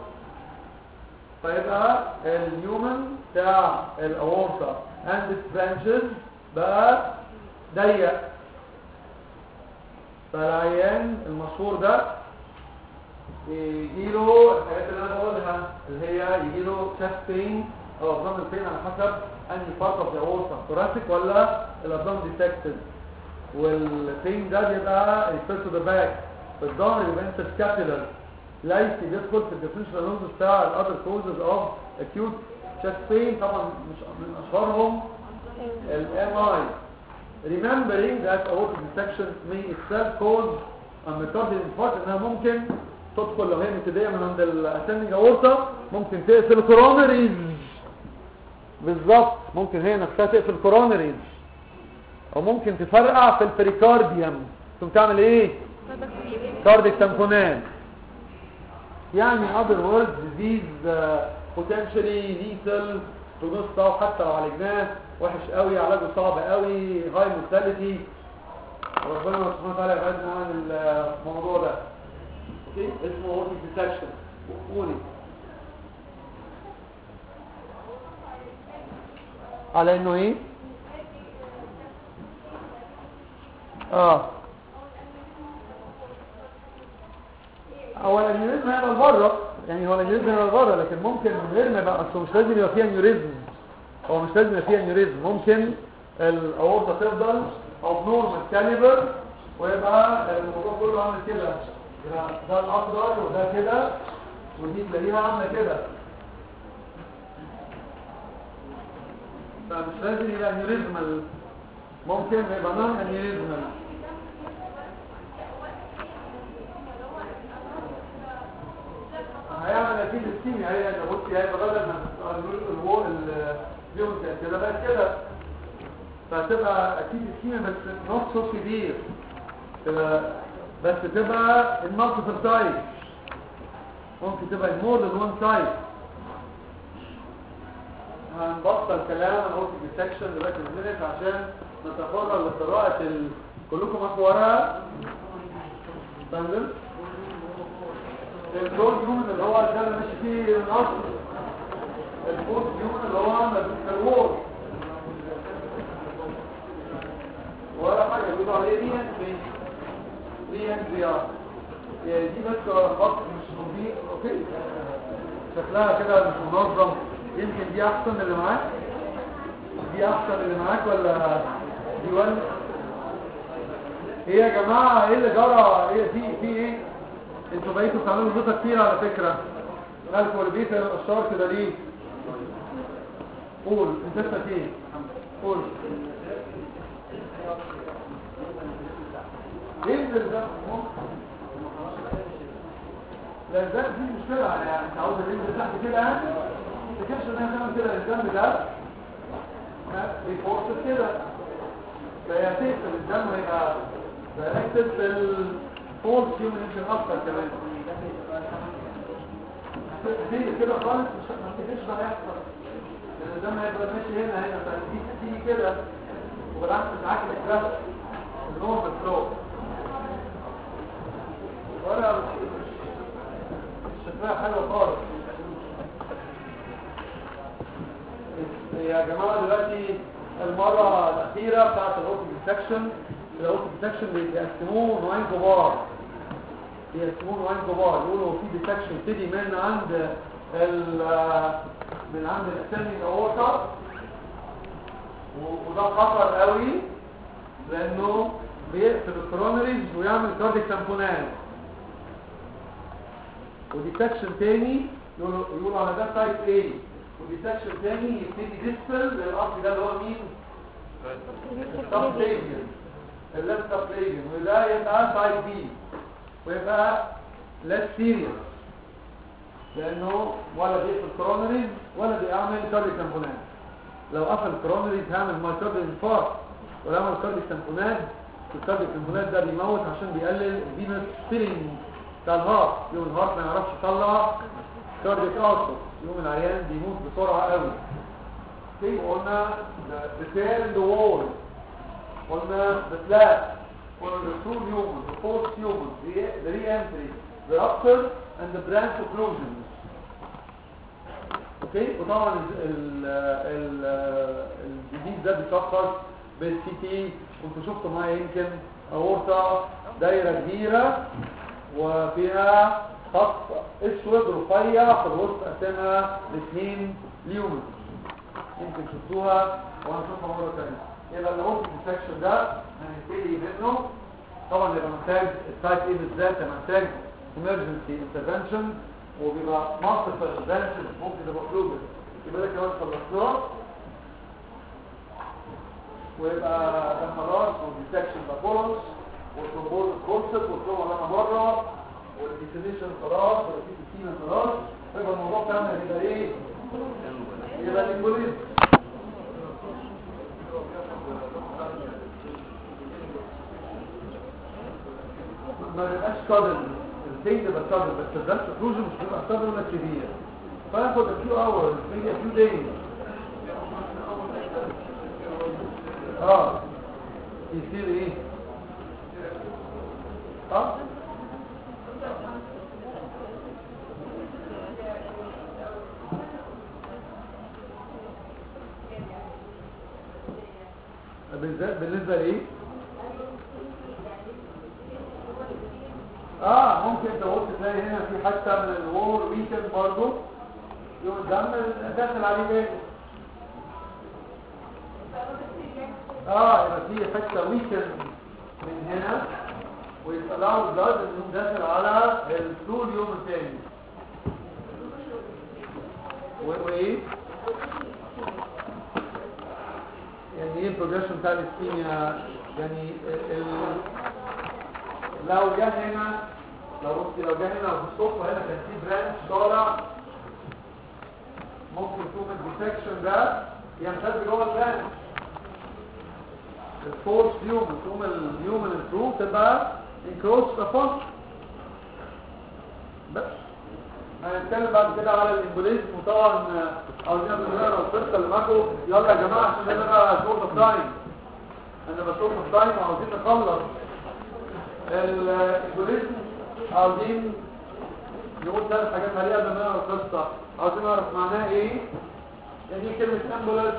فيبقى اليومن بتاع الاورطه اند برانشز بقى ضيق فالعيان المشهور ده يجيله الحاجات اللي انا بقولها اللي هي يجيله chest pain او abdominal pain على حسب انهي part of the aorta thoracic ولا الابدومن ديتكتد والبين ده بيبقى refer to the back في الظهر يبقى interscapular ليس بيدخل في الديفرنشال نوز بتاع ال other causes of acute chest pain طبعا مش من اشهرهم ال MI remembering that aortic dissection may itself cause a myocardial infarct انها ممكن تدخل لو هي مبتدئه من عند الاسندنج اورتا ممكن تقفل الكورونريز بالظبط ممكن هي نفسها تقفل الكورونريز او ممكن تفرقع في البريكارديوم ثم تعمل ايه كارديك تامبونات يعني other words disease uh, potentially lethal prognosis بتاعه حتى لو عالجناه وحش قوي علاجه صعب قوي هاي mortality ربنا سبحانه وتعالى يبعدنا عن الموضوع ده اوكي اسمه اورتيك ديتكشن قولي على انه ايه اه هو الانيوريزم هيبقى لبره يعني هو الانيوريزم هيبقى لبره لكن ممكن من غير ما يبقى اصله مش لازم يبقى فيها انيوريزم هو مش لازم يبقى فيها انيوريزم ممكن الاورطه تفضل او نورمال كاليبر ويبقى الموضوع كله عامل كده ده الاخضر وده كده ودي تلاقيها عامله كده فمش لازم يبقى انيوريزمال ممكن يبقى نون انيوريزمال هيعمل اكيد الكيميا هي اللي بصي هي بدل ما الوول اليوم كده بقت كده فهتبقى اكيد الكيميا بس نوت سو كبير تبقى بس تبقى المالتيبل تايب ممكن تبقى مور ذان وان تايب هنبطل كلام عن اوتي ديتكشن دلوقتي المينت عشان نتفرغ لقراءة ال... كلكم معاكم ورقة فاهم الدور يوم اللي هو ده اللي ماشي فيه الاصل الفوت يوم اللي هو الوور ولا حاجة بيقولوا عليه دي انتري دي انتري اه يعني دي بس خط مش نظيف اوكي شكلها كده مش منظم يمكن دي احسن اللي معاك دي احسن اللي معاك ولا دي ولا ايه يا جماعة ايه اللي جرى ايه في في ايه انتوا بقيتوا بتعملوا زيطة كتير على فكرة مالكم اللي بيت الاشار كده ليه قول انت اسمك ايه قول انزل ده لا ده دي مشكلة يعني انت عاوز تنزل تحت كده يعني ما تكفش ان هي تعمل كده الدم ده ها، بيفورس كده فهي هتقفل الدم هيبقى دايركتد في الفورس يمكن اكتر كمان هتقفل كده خالص مش ما تفتكرش ده هيحصل لان الدم هيبقى ماشي هنا هنا فتيجي تيجي كده وبالعكس معاك الاسلاك النورمال فلو ولا مش مش شكلها حلوه خالص يا جماعه دلوقتي المره الاخيره بتاعت الاوتو ديتكشن الاوتو ديتكشن بيقسموه نوعين كبار بيقسموه نوعين كبار يقولوا في ديتكشن تيجي من عند ال من عند الاسندنج اورتا وده خطر قوي لانه بيقفل الكرونريز ويعمل كارديك تامبونات وديتكشن تاني يقولوا يقولوا على ده تايب A وديتكشن تاني يبتدي ديستل للاصل ده اللي هو مين؟ السبليجن الليفت سبليجن وده يبقى تايب B ويبقى less serious لانه ولا بيقفل كرونريز ولا بيعمل كارديك تامبونات لو قفل كرونريز هيعمل مايكارديال انفاركت ولو عمل كارديك تامبونات الكارديك تامبونات ده بيموت عشان بيقلل الفينس سبيرنج بتاع الهارت يوم الهارت ما يعرفش يطلع كارديك اوتبوت يوم العيان بيموت بسرعه قوي في قلنا the tear in the wall قلنا the flap قلنا the two humans the fourth humans the, the re-entry the rupture and the branch occlusions اوكي وطبعا ال ال الجديد ده بيشخص بالسي تي كنتوا شفتوا معايا يمكن اورطه دايره كبيره وفيها خط اسود رفيع في الوسط قسمها لاثنين ليومن يمكن شفتوها وهنشوفها مره ثانيه يبقى الاورطه ديتكشن ده هنبتدي منه طبعا يبقى محتاج التايب ايه بالذات محتاج emergency intervention وبيبقى multiple branches ممكن تبقى فلوبل يبقى ده كمان خلصناه ويبقى ده خلاص والديتكشن ده خلص والترومبوز خلصت والتروما لنا بره والديفينيشن خلاص والديفينيشن خلاص يبقى الموضوع بتاعنا يبقى ايه؟ يبقى الانجوليزم ما بيبقاش قادر الثينج تبقى قادر بس الدرس اوكلوجن مش بيبقى قادر ولا كبير فاخد a few hours maybe a few days اه يصير ايه اه بالذات بالنسبه لايه اه ممكن تبص تلاقي هنا في حته من الوور ويكند برضه يوم الدم داخل عليه تاني اه يبقى في حته ويكند من هنا ويطلعوا البلاد انه داخل على الفلو اليوم الثاني و- وايه يعني ايه البروجريشن بتاع الاسكيميا يعني ال- ال- لو جه هنا لو بصي لو جه هنا بالصدفه هنا كان في برانش طالع ممكن تقوم الديتكشن ده يمتد جوه البرانش الفورس هيومن تقوم الهيومن الفرو تبقى انكروش فانكشن بس هنتكلم بعد كده على الامبوليزم وطبعا عاوزين نقرا القصه اللي معاكم يلا يا جماعه عشان انا بقى شورت اوف تايم انا بشوف التايم وعاوزين نخلص الالجوريزم عاوزين نقول ثلاث حاجات عليها قبل ما نقرا القصه عاوزين نعرف معناها ايه يعني ايه كلمه امبولانس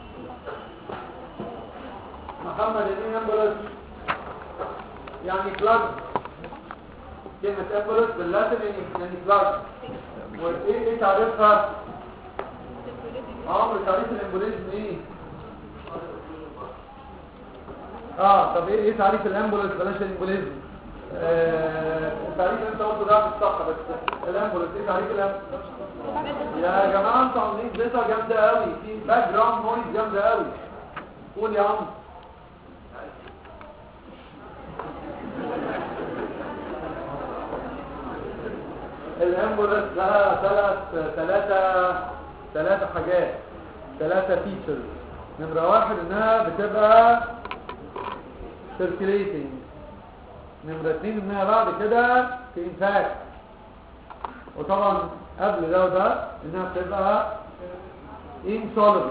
محمد يعني ايه امبولانس يعني بلاج كلمه امبولانس باللاتين يعني يعني بلاج وايه ايه تعريفها عمرو تعريف الامبوليزم ايه اه طب ايه ايه تعريف الامبولانس بلاش الامبوليزم آه، التعريف اللي انت قلته ده مش صح بس الامبولانس ايه تعريف الامبولانس يا جماعه انتوا عاملين زيطه جامده قوي في باك جراوند نويز جامده قوي قول يا عم الامبولانس لها ثلاث ثلاثه ثلاثه حاجات ثلاثه فيتشرز نمره واحد انها بتبقى circulating نمرة اتنين انها بعد كده تنفاك وطبعا قبل ده وده انها بتبقى insoluble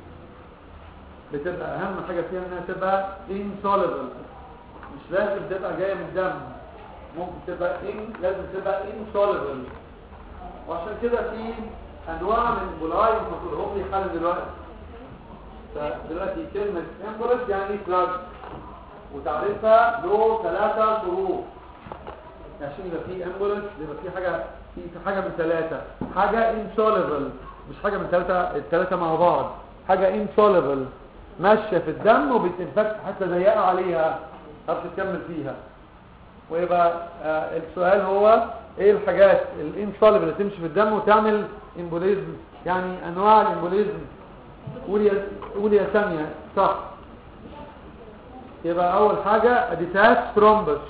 بتبقى اهم حاجة فيها انها تبقى insoluble مش لازم تبقى جاية من الدم ممكن تبقى in لازم تبقى insoluble وعشان كده في انواع من البولاي المفروض لي حل دلوقتي فدلوقتي كلمة امبولس يعني فلاج وتعريفها له ثلاثة شروط عشان يبقى في امبولس يبقى في حاجة في في حاجة من ثلاثة حاجة insoluble مش حاجة من ثلاثة الثلاثة مع بعض حاجة insoluble ماشية في الدم وبتنفك حتى ضيقة عليها تعرفش تكمل فيها ويبقى آه السؤال هو ايه الحاجات الانسوليبل اللي تمشي في الدم وتعمل امبوليزم يعني انواع الامبوليزم قول يا قول يا سامية صح يبقى اول حاجة اديتاس ثرومبس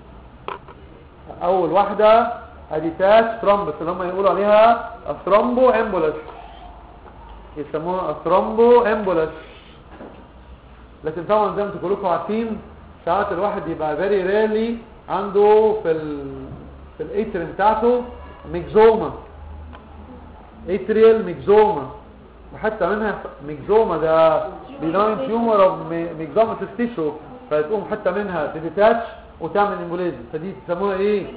اول واحدة اديتاس ثرومبس اللي هم يقولوا عليها اثرومبو امبولس يسموها اثرومبو امبولس لكن طبعا زي ما انتم كلكم عارفين ساعات الواحد يبقى فيري ريرلي عنده في ال في الاتريم بتاعته ميكزوما اتريال ميكزوما وحتى منها ميكزوما ده بيناين تيومر اوف ميكزوما تستيشو فتقوم حتى منها تديتاتش وتعمل امبوليزم فدي تسموها ايه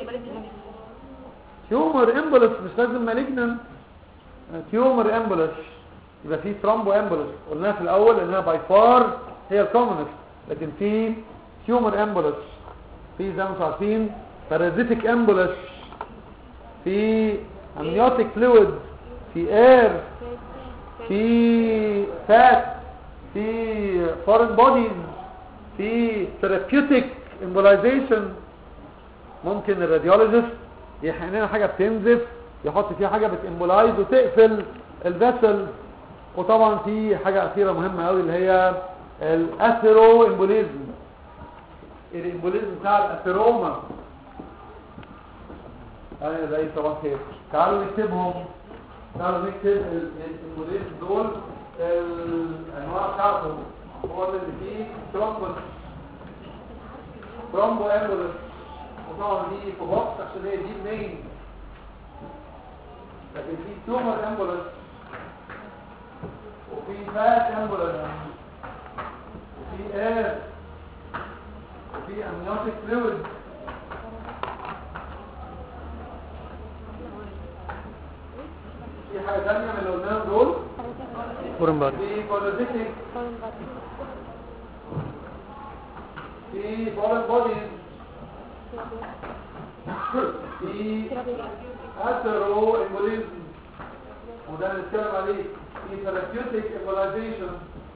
تيومر امبولس مش لازم مالجنان تيومر امبولس يبقى في ثرومبو امبولس قلناها في الاول انها باي فار هي الكومنست لكن في تيومر امبولس في زي ما انتم عارفين بارازيتيك امبولس في امنيوتيك فلويد في اير في فات في فورن بوديز في ثيرابيوتيك امبولايزيشن ممكن الراديولوجيست يحقن لنا حاجه بتنزف يحط فيها حاجه بتامبولايز وتقفل الفيسل وطبعا في حاجه اخيره مهمه قوي اللي هي الاثيرو امبوليزم الامبوليزم بتاع الاثيروما انا زي صباح خير تعالوا نكتبهم تعالوا نكتب الامبوليزم دول الانواع بتاعتهم هو اللي فيه ترومبوس ترومبو امبوليزم وطبعا دي في بوكس عشان هي دي المين لكن في تومر امبوليزم وفي فات امبوليزم وفي اير وفي امنيوتيك فلويد في حاجة تانية من اللي قلناهم دول فورن باري في بارازيتيك في فورن بوديز في اثرو امبوليزم وده اللي نتكلم عليه في ثيرابيوتيك امبولايزيشن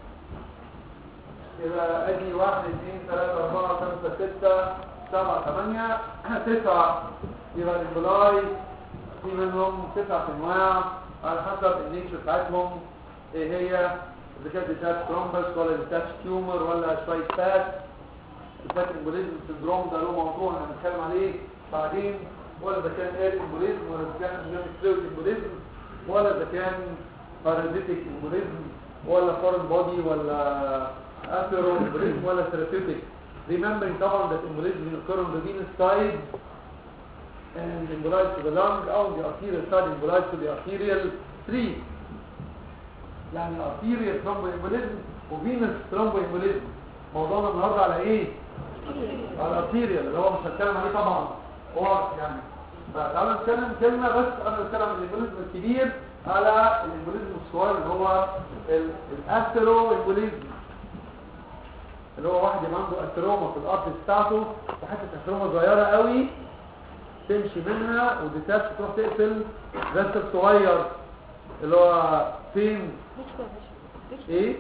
يبقى ادي واحد اثنين ثلاثة اربعة خمسة ستة سبعة ثمانية تسعة يبقى الامبولاي في منهم تسعة انواع على حسب النيتشر بتاعتهم ايه هي اذا كانت ديتاش ترومبس ولا ديتاش تيومر ولا شوية فات الفات امبوليزم سندروم ده له موضوع هنتكلم عليه بعدين ولا اذا كان اير امبوليزم ولا اذا كان اميونيك فلويد امبوليزم ولا اذا كان بارازيتيك امبوليزم ولا فورن بودي ولا اثيرو امبوليزم ولا ثيرابيوتيك remembering طبعا that embolism occur on the venous side and embolize to the lung او the arterial side embolize to the arterial tree يعني arterial thromboembolism وفينس thromboembolism موضوعنا النهارده على ايه؟ على الارتيريال اللي هو مش هتكلم عليه طبعا هو يعني فتعالوا نتكلم كلمه بس قبل نتكلم عن الامبوليزم الكبير على الامبوليزم الصغير اللي هو الاثيرو امبوليزم اللي هو واحد يبقى عنده اثيروما في الارض بتاعته وحته اثيروما صغيره قوي تمشي منها وديتاش تروح تقفل فيسل صغير اللي هو فين ايه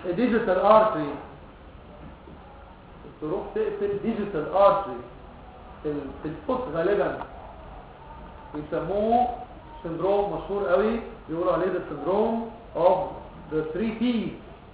ديجيتال ارتري تروح تقفل ديجيتال ارتري ال- في الفوت غالبا بيسموه سندروم مشهور قوي بيقولوا عليه ده سندروم of the three P's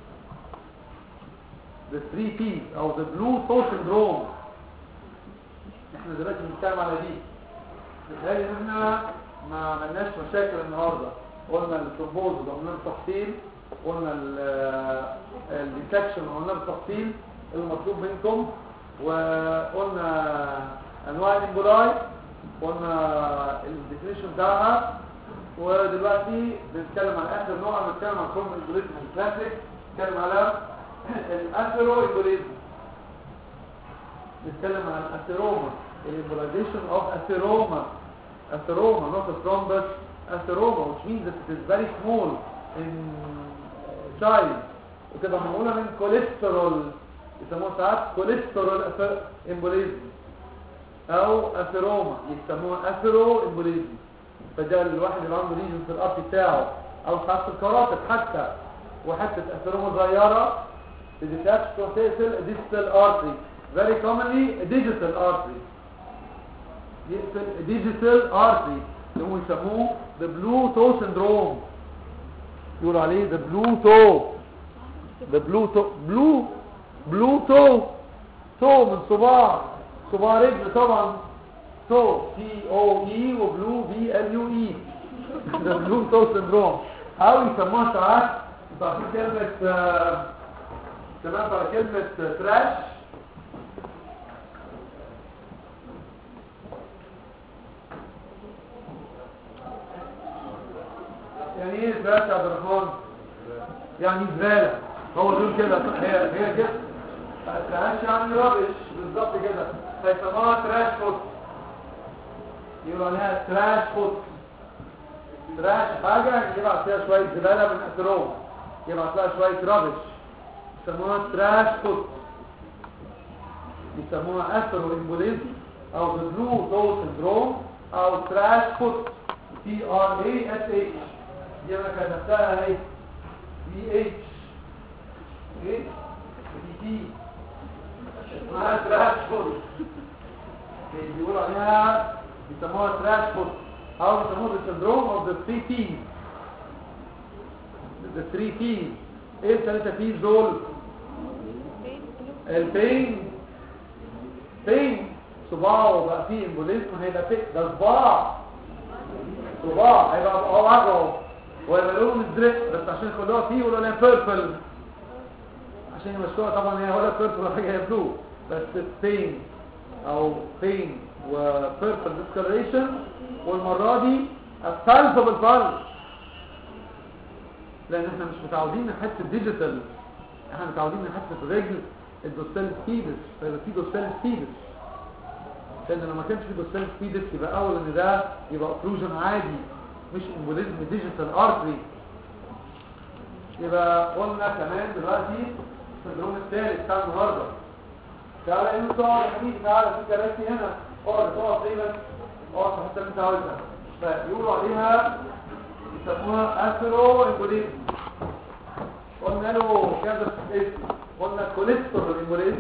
the three P's او the blue toe syndrome احنا دلوقتي بنتكلم على دي بتهيألي ان احنا ما عملناش مشاكل النهارده قلنا الترومبوز وقلنا التفصيل قلنا الديتكشن وقلنا التفصيل المطلوب منكم وقلنا انواع الامبولاي قلنا الديفينيشن بتاعها ودلوقتي بنتكلم عن اخر نوع بنتكلم عن فورم الجوريزم الكلاسيك بنتكلم على الاثيرو امبوليزم نتكلم عن الاثيروما الامبوليزيشن اوف اثيروما اثيروما not a thrombus اثيروما which means that it is very small in child وتبقى معموله من كوليسترول يسموها ساعات كوليسترول امبوليزم او اثيروما يسموها اثيرو امبوليزم فده الواحد اللي عنده ليجن في الارض بتاعه او ساعات في الكراتب حتى وحتى اثيروما صغيره بتتاتش تقفل ديجيتال ارتري very commonly a digital artery يقفل digital artery اللي هو يسموه the blue toe syndrome يقولوا عليه the blue toe the blue toe blue blue toe toe من صباع صباع رجل طبعا toe T O E وبلو B L U E the blue toe syndrome او يسموها ساعات انتوا عارفين كلمة آه، سمعت على كلمة تراش يعني ايه تراش يا عبد الرحمن يعني زبالة هو دول كده هي هي كده تراش يعني رابش بالظبط كده فيسموها تراش فوت يقولوا عليها تراش فوت تراش حاجة يبعت فيها شوية زبالة من أثروم يبعت لها شوية رابش يسموها تراش فوت يسموها اثرو امبوليزم او بلو دو سندروم او تراش فوت تي ار اي اس اتش دي انا كتبتها اهي بي اتش ايه دي تي اسمها تراش فوت بيقولوا عليها بيسموها تراش فوت او بيسموها السندروم اوف ذا 3 تي ذا 3 تي ايه الثلاثه تي دول البين بين صباعه بقى فيه امبوليزم هيبقى فيه ده صباع صباع هيبقى هو وجعه ويبقى لونه مزرق بس عشان يخلوها فيه يقولوا لها بيربل عشان يمشوها طبعا هي ولا بيربل ولا حاجه هي بلو بس بين او بين وبيربل ديسكولريشن والمره دي الثالثه بالفرق لان احنا مش متعودين نحس الديجيتال احنا متعودين نحس الرجل الدوستال سبيدس فيبقى في دوستال سبيدس لان لو ما كانش في دوستال سبيدس يبقى اول ان ده يبقى اوكلوجن عادي مش امبوليزم ديجيتال ارتري يبقى قلنا كمان دلوقتي السندروم الثالث بتاع النهارده تعالى انت اقعد يا حبيبي تعالى في كراسي هنا اقعد اقعد دايما اقعد في الحته اللي انت عاوزها فيقولوا عليها يسموها اثرو امبوليزم قلنا له كذا اسم قلنا كوليسترول امبوليزم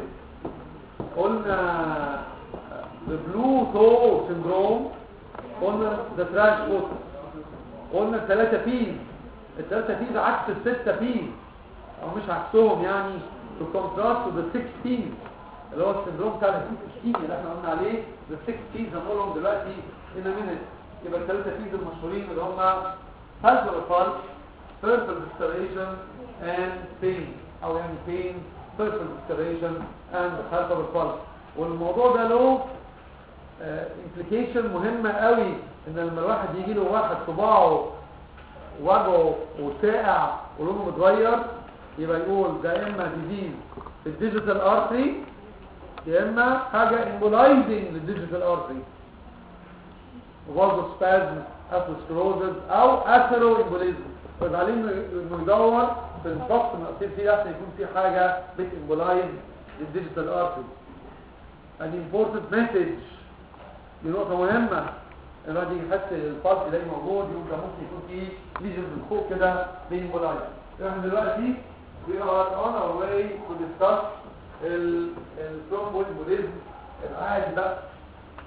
قلنا البلو تو سندروم قلنا ذا تراش فوت قلنا الثلاثه بيز الثلاثه بيز عكس السته بيز او مش عكسهم يعني تو كونتراست ذا 6 بيز اللي هو السندروم بتاع الهيموكسيميا اللي احنا قلنا عليه ذا 6 بيز هنقولهم دلوقتي هنا منت يبقى الثلاثه بيز المشهورين اللي هم هازل فالس purple discoloration and pain او يعني pain purple discoloration and herbal pulse والموضوع ده له implication مهمة قوي ان لما الواحد يجي له واحد صباعه وجعه وساقع ولونه متغير يبقى يقول ده اما ديزيز في الديجيتال ارتري يا اما حاجة امبولايزنج للديجيتال ارتري وبرضه سبازم اثروسكلوزز او اثرو امبوليزم فبعدين انه يدور في الفصل المقصير فيه احسن يكون في حاجة بت امبولايز للديجيتال ارتري an important message دي نقطة مهمة الواحد يجي يحس الفرق يلاقي موجود يقول ده ممكن يكون فيه ليجن من فوق كده بين مولايز احنا دلوقتي we are on our way to discuss الثرومبوليزم العادي بقى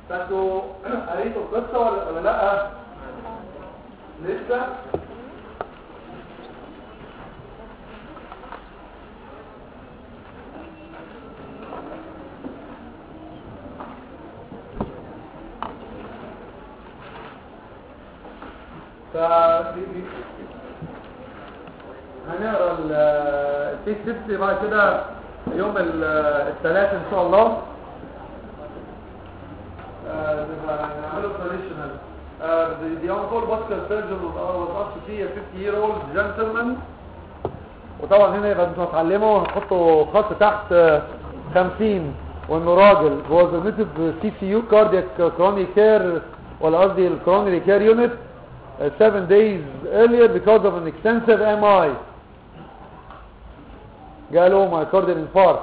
فانتوا قريتوا القصه ولا ولا لا لسه ف هنقرا الفيس سيفتي بعد كده يوم ال- الثلاث ان شاء الله آه، نعمله traditional uh, the, the on-call vascular surgeon was, was asked to see a 50 year old gentleman وطبعا هنا يبقى انتوا هتعلموا هنحطوا خط تحت آه، 50 وانه راجل was admitted to CCU cardiac coronary care ولا قصدي ال coronary care unit uh, seven days earlier because of an extensive MI جاله مايكارديال انفاركت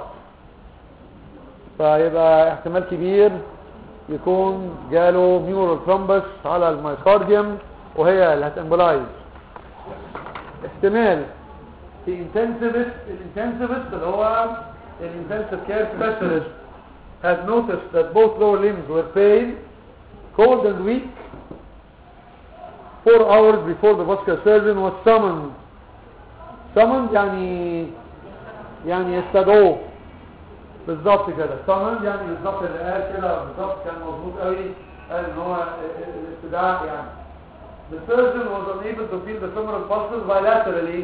فيبقى احتمال كبير يكون جاله ميورال ثرومبس على المايكارديوم وهي اللي هتامبلايز احتمال في انتنسيفست الانتنسيفست اللي هو الانتنسيف كير سبيشالست had noticed that both lower limbs were pain cold and weak four hours before the vascular surgeon was summoned summoned يعني يعني يستدعوه بالظبط كده summoned يعني بالظبط اللي قال كده بالظبط كان مظبوط قوي قال ان هو الاستدعاء يعني the surgeon was unable to feel the femoral pulses bilaterally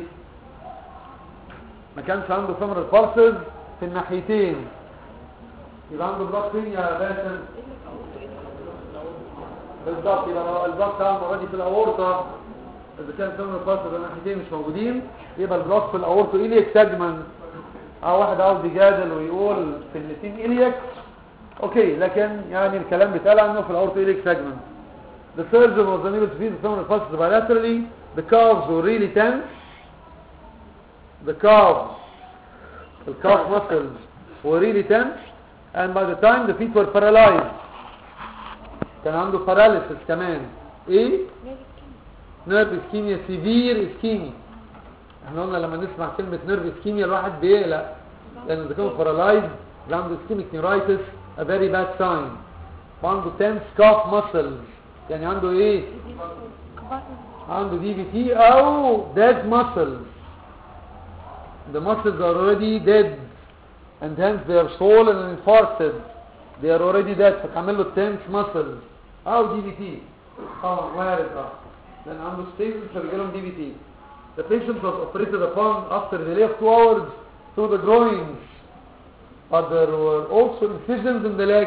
ما كانش عنده femoral pulses في الناحيتين يبقى عنده بلاد فين يا باسم بالظبط يبقى البلاد بتاعه المره دي في الاورطه اذا كان femoral pulses الناحيتين مش موجودين يبقى البلاد في الاورطه ايليك سيجمنت اه واحد عاوز يجادل ويقول في الاثنين ايليك اوكي لكن يعني الكلام بيتقال عنه في الاورطه ايليك سيجمنت The surgeon was unable to feel the femoral pulses bilaterally. The calves were really tense. The calves, the calf muscles were really tense. And by the time the feet were paralyzed, كان عنده paralysis كمان. ايه؟ نيرف اسكيميا سيفير اسكيميا. احنا قلنا لما نسمع كلمة نيرف اسكيميا الواحد بيقلق لان اذا كان paralyzed يبقى عنده اسكيميك نيرايتس a very bad sign. وعنده tense calf muscles يعني عنده ايه؟ عنده دي بي تي او dead muscles. The muscles are already dead and hence they are swollen and infarcted. They are already dead فتعمل له tense muscles او دي بي تي. طبعا وارد اه لان عنده stasis فبيجي لهم دي بي تي. The patient was operated upon after a delay of two hours through the groins. But there were also incisions in the leg.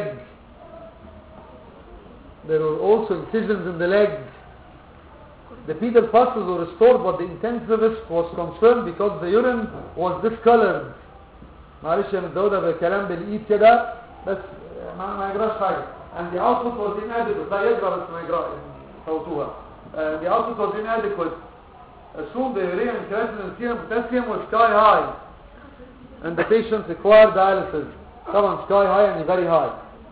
There were also incisions in the leg. The pedal pulses were restored but the intensivist was concerned because the urine was discolored. معلش يا متدودة بالكلام بالإيد كده بس ما, ما يجراش حاجة. And the output was inadequate. لا يجرى بس ما يجرى صوتوها. Uh, the output was inadequate. Assume the urea and creatinine and serum potassium was sky high. And the patient required dialysis. طبعا sky high يعني very high.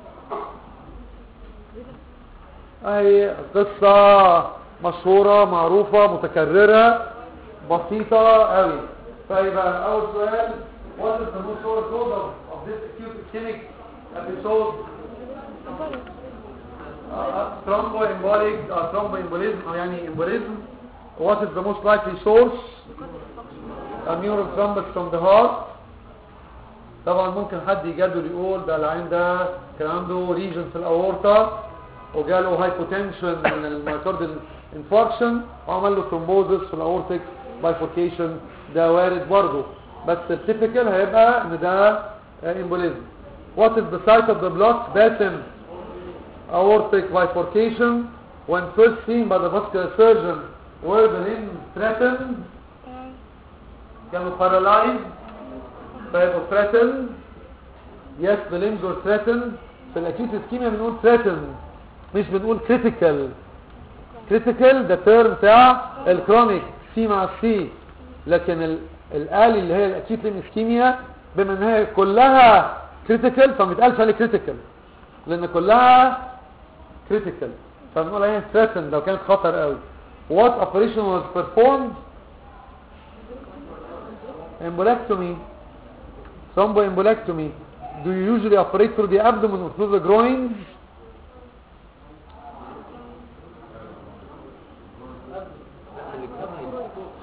اهي قصة مشهورة معروفة متكررة بسيطة قوي فيبقى اول سؤال what is the most source cause of, of this acute ischemic episode uh, thromboembolic uh, thromboembolism أو يعني embolism what is the most likely source a neural thrombus from the heart طبعا ممكن حد يجادل يقول ده العين ده كان عنده ريجن في الاورطه وجاله هايبوتنشن من المايكارديال انفاركشن وعمل له ثرومبوزس في الاورتيك بايفوركيشن ده وارد برضه بس التيبيكال هيبقى ان ده امبوليزم what is the site of the block باسم aortic bifurcation when first seen by the vascular surgeon were the limbs threatened كانوا paralyzed فيبقوا threatened yes the limbs were threatened في الاكيوت اسكيميا بنقول threatened مش بنقول critical critical ده term بتاع الكرونيك سي مع السي لكن ال- الآلي اللي هي الاكيوت لين اسكيميا بما ان هي كلها critical فما يتقالش عليه critical لان كلها critical فبنقول عليها threatened لو كانت خطر قوي what operation was performed embolectomy thromboembolectomy do you usually operate through the abdomen or through the groins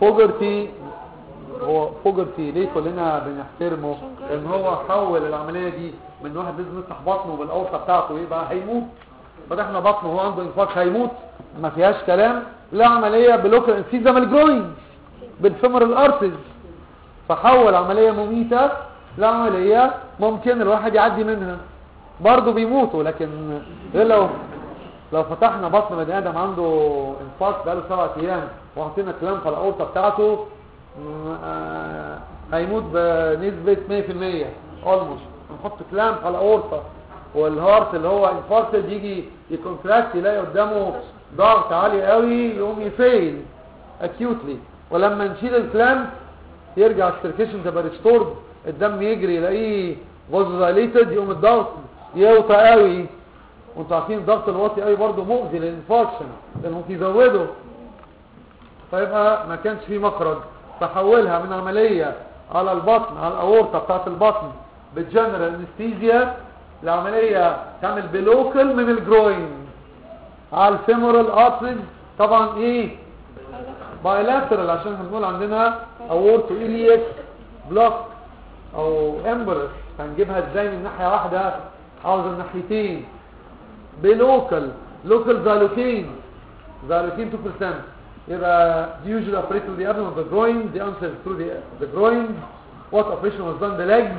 فوجرتي هو فوجرتي ليه كلنا بنحترمه لان هو حول العمليه دي من واحد لازم يفتح بطنه بالاوصى بتاعته يبقى هيموت فتحنا بطنه وهو عنده انفاق هيموت ما فيهاش كلام لا عمليه بلوكال انفيزم الجروين بالفيمر الارتز فحول عمليه مميته لعمليه ممكن الواحد يعدي منها برضه بيموتوا لكن غير لو لو فتحنا بطن بني ادم عنده انفاق بقاله سبعة ايام وحطينا كلام في الاورطه بتاعته م- آه، هيموت بنسبه 100% اولموست نحط كلام على الاورطه والهارت اللي هو انفاركتد يجي يكونتراكت يلاقي قدامه ضغط عالي قوي يقوم يفيل اكيوتلي ولما نشيل الكلام يرجع السيركيشن تبقى ريستورد الدم يجري يلاقيه فوزوليتد يقوم الضغط يوطى قوي وانتوا عارفين الضغط الواطي قوي برضه مؤذي للانفاركشن لانه ممكن يزوده فيبقى ما كانش فيه مخرج تحولها من عملية على البطن على الاورطة بتاعت البطن بالجنرال انستيزيا لعملية تعمل بلوكل من الجروين على الفيمورال ارتريز طبعا ايه بايلاترال عشان هنقول عندنا اورتو اليك بلوك او امبرس هنجيبها ازاي من ناحية واحدة عاوز الناحيتين بلوكال لوكال زالوكين زالوكين 2% يبقى the usual operate to the abdomen of the groin the answer is through the, the groin what operation was done the legs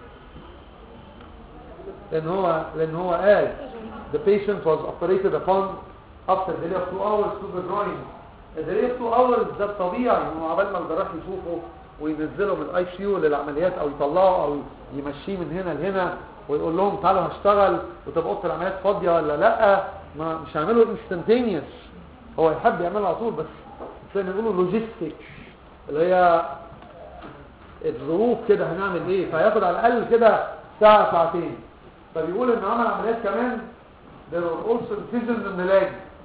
لان هو لان هو قال the patient was operated upon after delay of 2 hours to the groin the delay of 2 hours ده الطبيعي انه عبال ما الجراح يشوفه وينزله من الاي سي يو للعمليات او يطلعه او يمشيه من هنا لهنا ويقول لهم تعالوا هشتغل وتبقى اوضه العمليات فاضيه ولا لا ما مش هيعملوا انستنتينيوس هو يحب يعملها على طول بس زي ما بيقولوا لوجيستيك اللي هي الظروف كده هنعمل ايه فهياخد على الاقل كده ساعه ساعتين فبيقول ان عمل عمليات كمان there were also incisions in the leg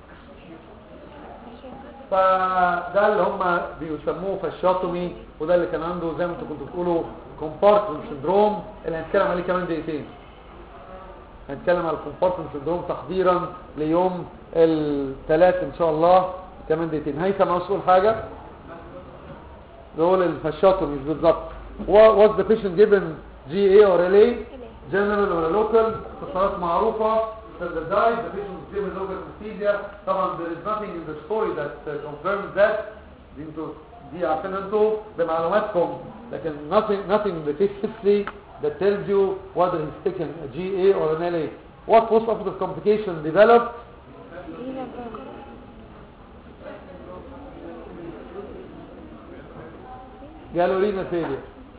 فده اللي هم بيسموه فاشياتومي وده اللي كان عنده زي ما انتوا كنتوا بتقولوا كومبارتمنت سندروم اللي هنتكلم عليه كمان دقيقتين هنتكلم على الكومبارتمنت سندروم تحضيرا ليوم الثلاث ان شاء الله كمان دقيقتين هيثم عاوز تقول حاجه نقول الفاشياتومي بالظبط was the patient given GA or LA general or local اختصارات معروفة standardized the patient was given local anesthesia طبعا there is nothing in the story that uh, confirms that دي انتوا دي عارفين انتوا بمعلوماتكم لكن nothing nothing in the case history that tells you whether he's taken a GA or an LA what post-operative complication developed جاله رينا فيلير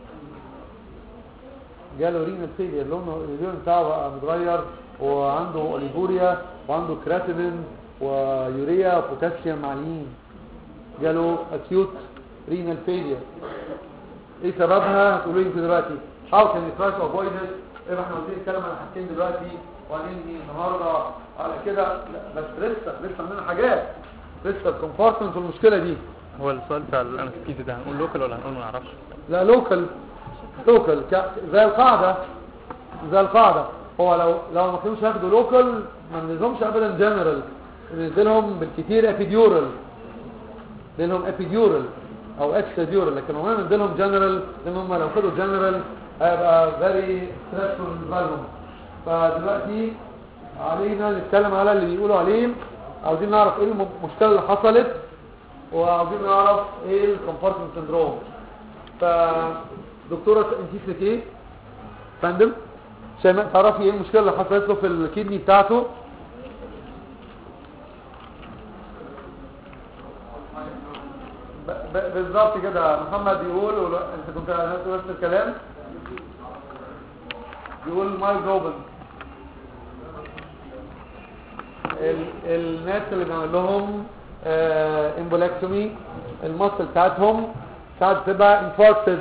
جاله رينا فيلير لونه اللون بتاعه بقى متغير وعنده اوليفوريا وعنده كراتينين ويوريا وبوتاسيوم عاليين جاله اكيوت رينال فيلير ايه سببها هتقولوا لي انتوا دلوقتي how can you try to avoid it ايه احنا عاوزين نتكلم على حاجتين دلوقتي وهننهي النهارده على كده لا بس لسه لسه عندنا حاجات لسه الكومبارتمنت والمشكله دي هو السؤال بتاع الانستيزي ده هنقول لوكال ولا هنقول ما نعرفش لا لوكال لوكال ك- زي القاعدة زي القاعدة هو لو لو ما كانوش ياخدوا لوكال ما ننزلهمش ابدا جنرال ننزلهم بالكتير ابيديورال لانهم ابيديورال او اكستراديورال لكن هم ننزلهم جنرال لان هم لو خدوا جنرال هيبقى فيري ستريسفول بالنسبه لهم فدلوقتي علينا نتكلم على اللي بيقولوا عليه عاوزين نعرف ايه الم- المشكله اللي حصلت وعاوزين نعرف ايه الكومبارتمنت سندروم فدكتوره انت اسمك ايه فندم شيماء تعرفي ايه المشكله اللي حصلت له في الكدني بتاعته ب- ب- بالظبط كده محمد يقول ول- انت كنت هتقول نفس الكلام يقول ماي جوبن ال- الناس اللي بنعمل لهم امبولاكتومي المصل بتاعتهم ساعات بتبقى انفاركتد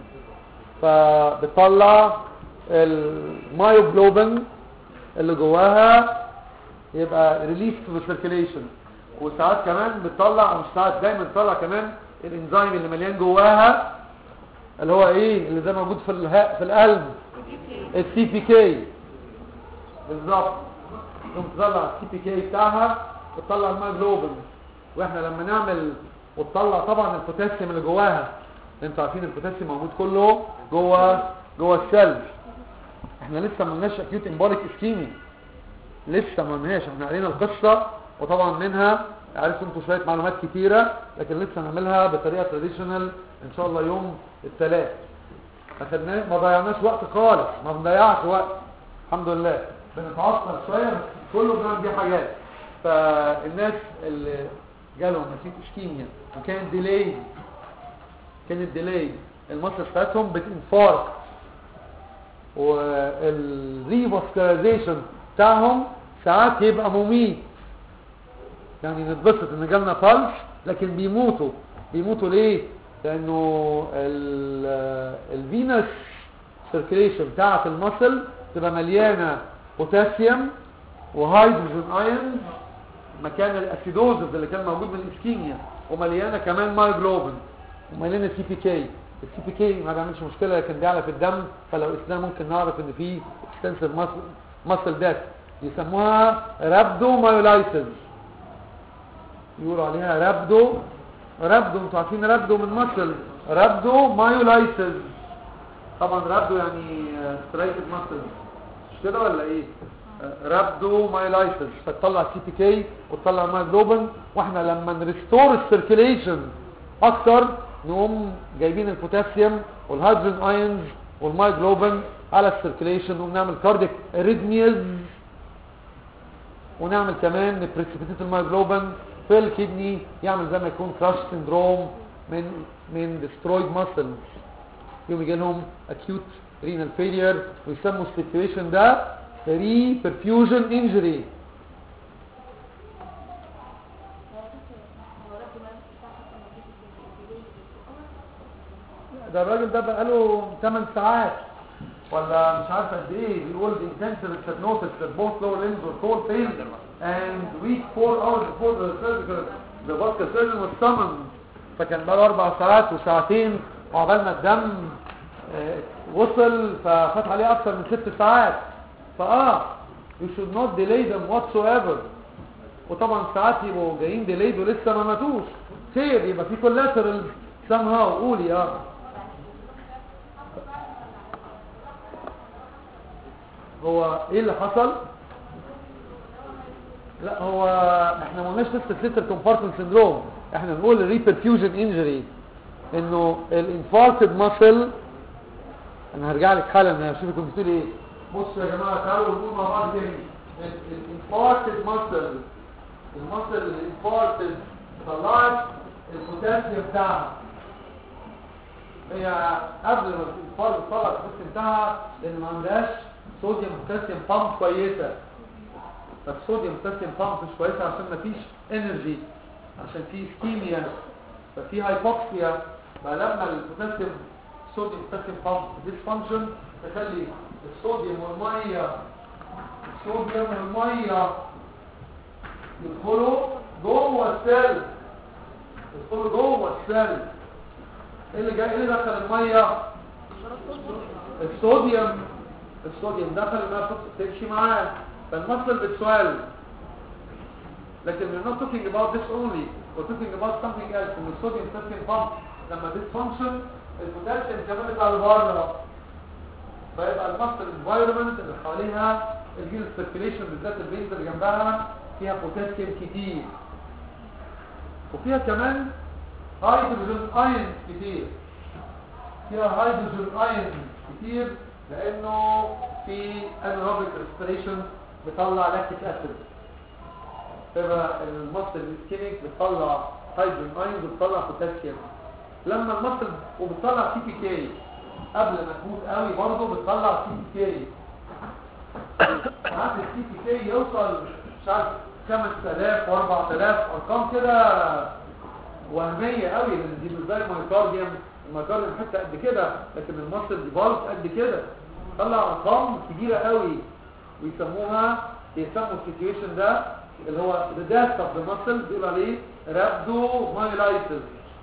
فبتطلع المايوجلوبين اللي جواها يبقى ريليس تو سيركيليشن وساعات كمان بتطلع او مش ساعات دايما بتطلع كمان الانزيم اللي مليان جواها اللي هو ايه اللي ده موجود في الها في القلب السي بي كي بالظبط تقوم تطلع السي بي كي بتاعها وتطلع المايوجلوبين واحنا لما نعمل وتطلع طبعا البوتاسيوم اللي جواها انتوا عارفين البوتاسيوم موجود كله جوه جوه السيل احنا لسه ما قلناش اكيوت امبوليك اسكيميا لسه ما قلناش احنا قرينا القصه وطبعا منها عرفتوا انتوا شويه معلومات كتيره لكن لسه هنعملها بطريقه تراديشنال ان شاء الله يوم الثلاث ما خدناش ما ضيعناش وقت خالص ما بنضيعش وقت الحمد لله بنتعطل شويه بس كله بنعمل دي حاجات فالناس اللي جالهم نتيجه اسكيميا وكانت ديلي كانت ديلي المصل بتاعتهم بتنفارق والريفاسكولاريزيشن بتاعهم ساعات يبقى مميت يعني نتبسط ان جالنا فالش لكن بيموتوا بيموتوا ليه لانه الفينس سيركيليشن بتاعه المصل تبقى مليانه بوتاسيوم وهيدروجين ايونز مكان الاسيدوزز اللي كان موجود من الاسكيميا ومليانه كمان مايجلوبين ومليانه سي بي كي السي بي كي ما بيعملش مشكله لكن بيعلى في الدم فلو قسناه ممكن نعرف ان في اكستنسيف ماسل ديث يسموها رابدو مايولايسيس يقولوا عليها رابدو رابدو انتوا عارفين رابدو من ماسل رابدو مايولايسيس طبعا رابدو يعني سترايكد ماسل مش كده ولا ايه رابدو مايلايسيس فتطلع سي بي كي وتطلع مايجلوبين واحنا لما نريستور السيركيليشن اكتر نقوم جايبين البوتاسيوم والهيدروجين ايونز والمايجلوبين على السيركيليشن ونعمل كارديك اريثمياز ونعمل كمان بريسبيتيت المايجلوبين في الكدني يعمل زي ما يكون كراش سندروم من من ديسترويد ماسلز يوم يجي لهم اكيوت رينال فيلير ويسموا السيتويشن ده ري perfusion injury ده الراجل ده بقاله 8 ساعات ولا مش عارف قد ايه بيقول the intensive hypnosis that both lower limbs were cold pain and weak four hours before the surgical the vascular surgeon was summoned فكان بقاله اربع ساعات وساعتين وعقبال ما الدم آه، وصل ففات عليه اكتر من ست ساعات فاه you should not delay them whatsoever وطبعا ساعات يبقوا جايين delayed ولسه ما ماتوش خير يبقى في collateral somehow قولي اه هو ايه اللي حصل لا هو احنا ما قلناش لسه سيتر كومبارتمنت سيندروم احنا نقول ريبرفيوجن انجري انه الانفاركتد ماسل انا هرجع لك حالا انا هشوفك كنت بتقول ايه بصوا يا جماعه تعالوا نقول مع بعض تاني الانفاركتد ماسل الماسل الانفاركتد طلعت البوتاسيوم بتاعها هي قبل ما الانفاركت تطلع البوتاسيوم بتاعها لان ما عندهاش صوديوم بوتاسيوم بامب كويسه فالصوديوم بوتاسيوم بامب مش كويسه عشان ما فيش انرجي عشان في اسكيميا ففي هايبوكسيا فلما البوتاسيوم صوديوم بوتاسيوم بامب ديسفانكشن تخلي الصوديوم والميه الصوديوم والميه يدخلوا جوه السيل يدخلوا جوه السيل ايه اللي جاي ايه اللي دخل الميه الصوديوم الصوديوم دخل انها تمشي معاه فالمصل بتسوال لكن we're not talking about this only we're talking about something else ان الصوديوم potassium pump لما dysfunction البوتاسيوم كمان بيطلع لبره فيبقى المصل environment اللي حواليها الجين circulation بالذات البينز اللي جنبها فيها بوتاسيوم كتير وفيها كمان هيدروجين ايون كتير فيها هيدروجين ايون كتير لانه في anaerobic respiration بيطلع لاكتيك اسيد فيبقى المصل الاسكيميك بتطلع هيدروجين ايون وبتطلع بوتاسيوم لما المصل وبتطلع سي بي كي قبل ما تموت قوي برضه بتطلع سي بي كي ساعات السي بي كي يوصل مش عارف 5000 و4000 ارقام كده وهميه قوي لان دي مش زي المايكارديوم المايكارديوم حته قد كده لكن المصل دي بالك قد كده طلع ارقام كبيره قوي ويسموها يسموا السيتويشن ده اللي هو the death of the muscle بيقول عليه rhabdomyolysis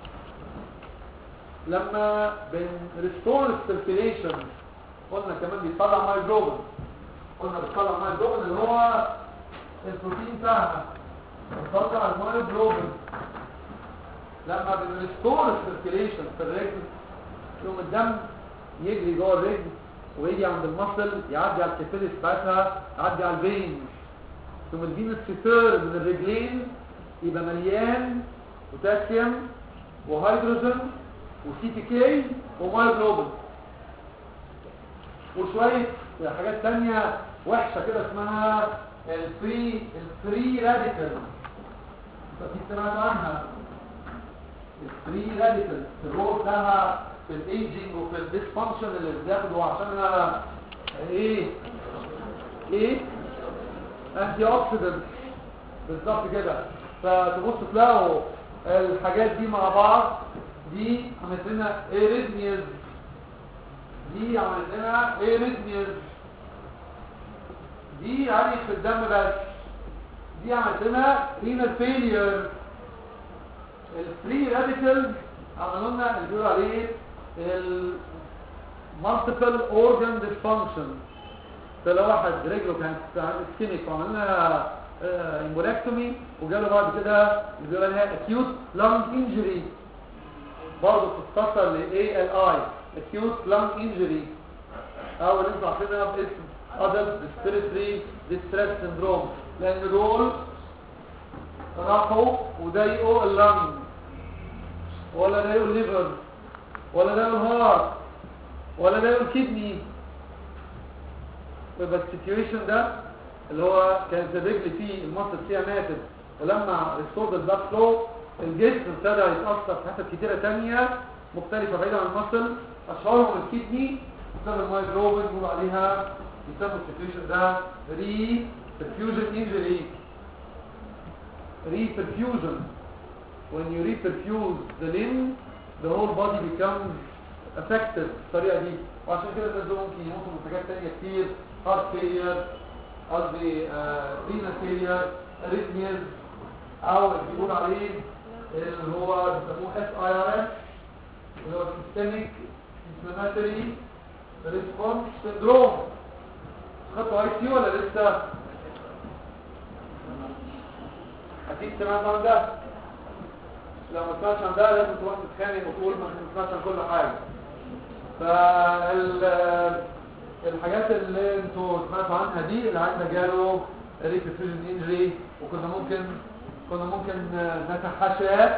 لما بن restore circulation قلنا كمان بيطلع مايجلوبين قلنا بيطلع مايجلوبين اللي هو البروتين بتاعها بيطلع المايجلوبين لما بنستور السيركيليشن في الرجل يقوم الدم يجري جوه الرجل ويجي عند المصل يعدي على الكابيلس بتاعتها يعدي على الفين ثم الفين الستير من الرجلين يبقى مليان بوتاسيوم وهيدروجين وسي تي كي ومايوجلوبين وشويه حاجات تانية وحشه كده اسمها الفري الفري راديكال اكيد سمعت عنها الفري راديكال الرول بتاعها في الايجينج وفي الديسفانكشن اللي بياخده عشان انا ايه ايه انتي اوكسيدنت بالظبط كده فتبص تلاقوا الحاجات دي مع بعض دي عملت لنا اريثميز دي عملت لنا اريثميز دي يعني في الدم بس دي عملت لنا رينال فيلير الفري راديكال عملوا لنا اللي بيقولوا عليه المالتيبل اورجان ديسفانكشن فلو واحد رجله كانت سكينيك وعمل لنا امبولاكتومي وجاله بعد كده اللي بيقولوا عليها اكيوت لانج انجري برضه بتتصل ل ALI acute lung injury او اللي انتوا عارفينها باسم adult respiratory distress syndrome لان دول راحوا وضايقوا اللنج ولا ضايقوا الليفر ولا ضايقوا الهارت ولا ضايقوا الكدني يبقى السيتويشن ده اللي هو كانت الرجل فيه المصل فيها ماتت ولما ريستورد البلاد فلو الجسم ابتدى يتاثر في حتت كتيره تانية مختلفه بعيده عن المصل اشهرهم الكدني بسبب المايجروبين بيقولوا عليها يسموا السيتويشن ده ري perfusion injury reperfusion when you reperfuse the limb the whole body becomes affected بالطريقه دي وعشان كده الناس دول ممكن يموتوا من حاجات تانية كتير heart failure قصدي renal failure arrhythmias او اللي بيقول عليه اللي هو بيسموه SIRS اللي هو systemic inflammatory response syndrome خدتوا اي سي ولا لسه اكيد سمعت عن ده لو ما سمعتش عن ده لازم تروح تتخانق وتقول ما سمعتش عن كل حاجه فال الحاجات اللي انتوا سمعتوا عنها دي اللي عندنا جاله ريبيفيوجن انجري وكنا ممكن كنا ممكن نتحاشى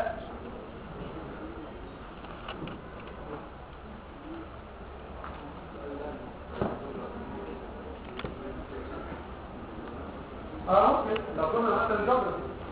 اه اوكي لو كنا مثلا جبر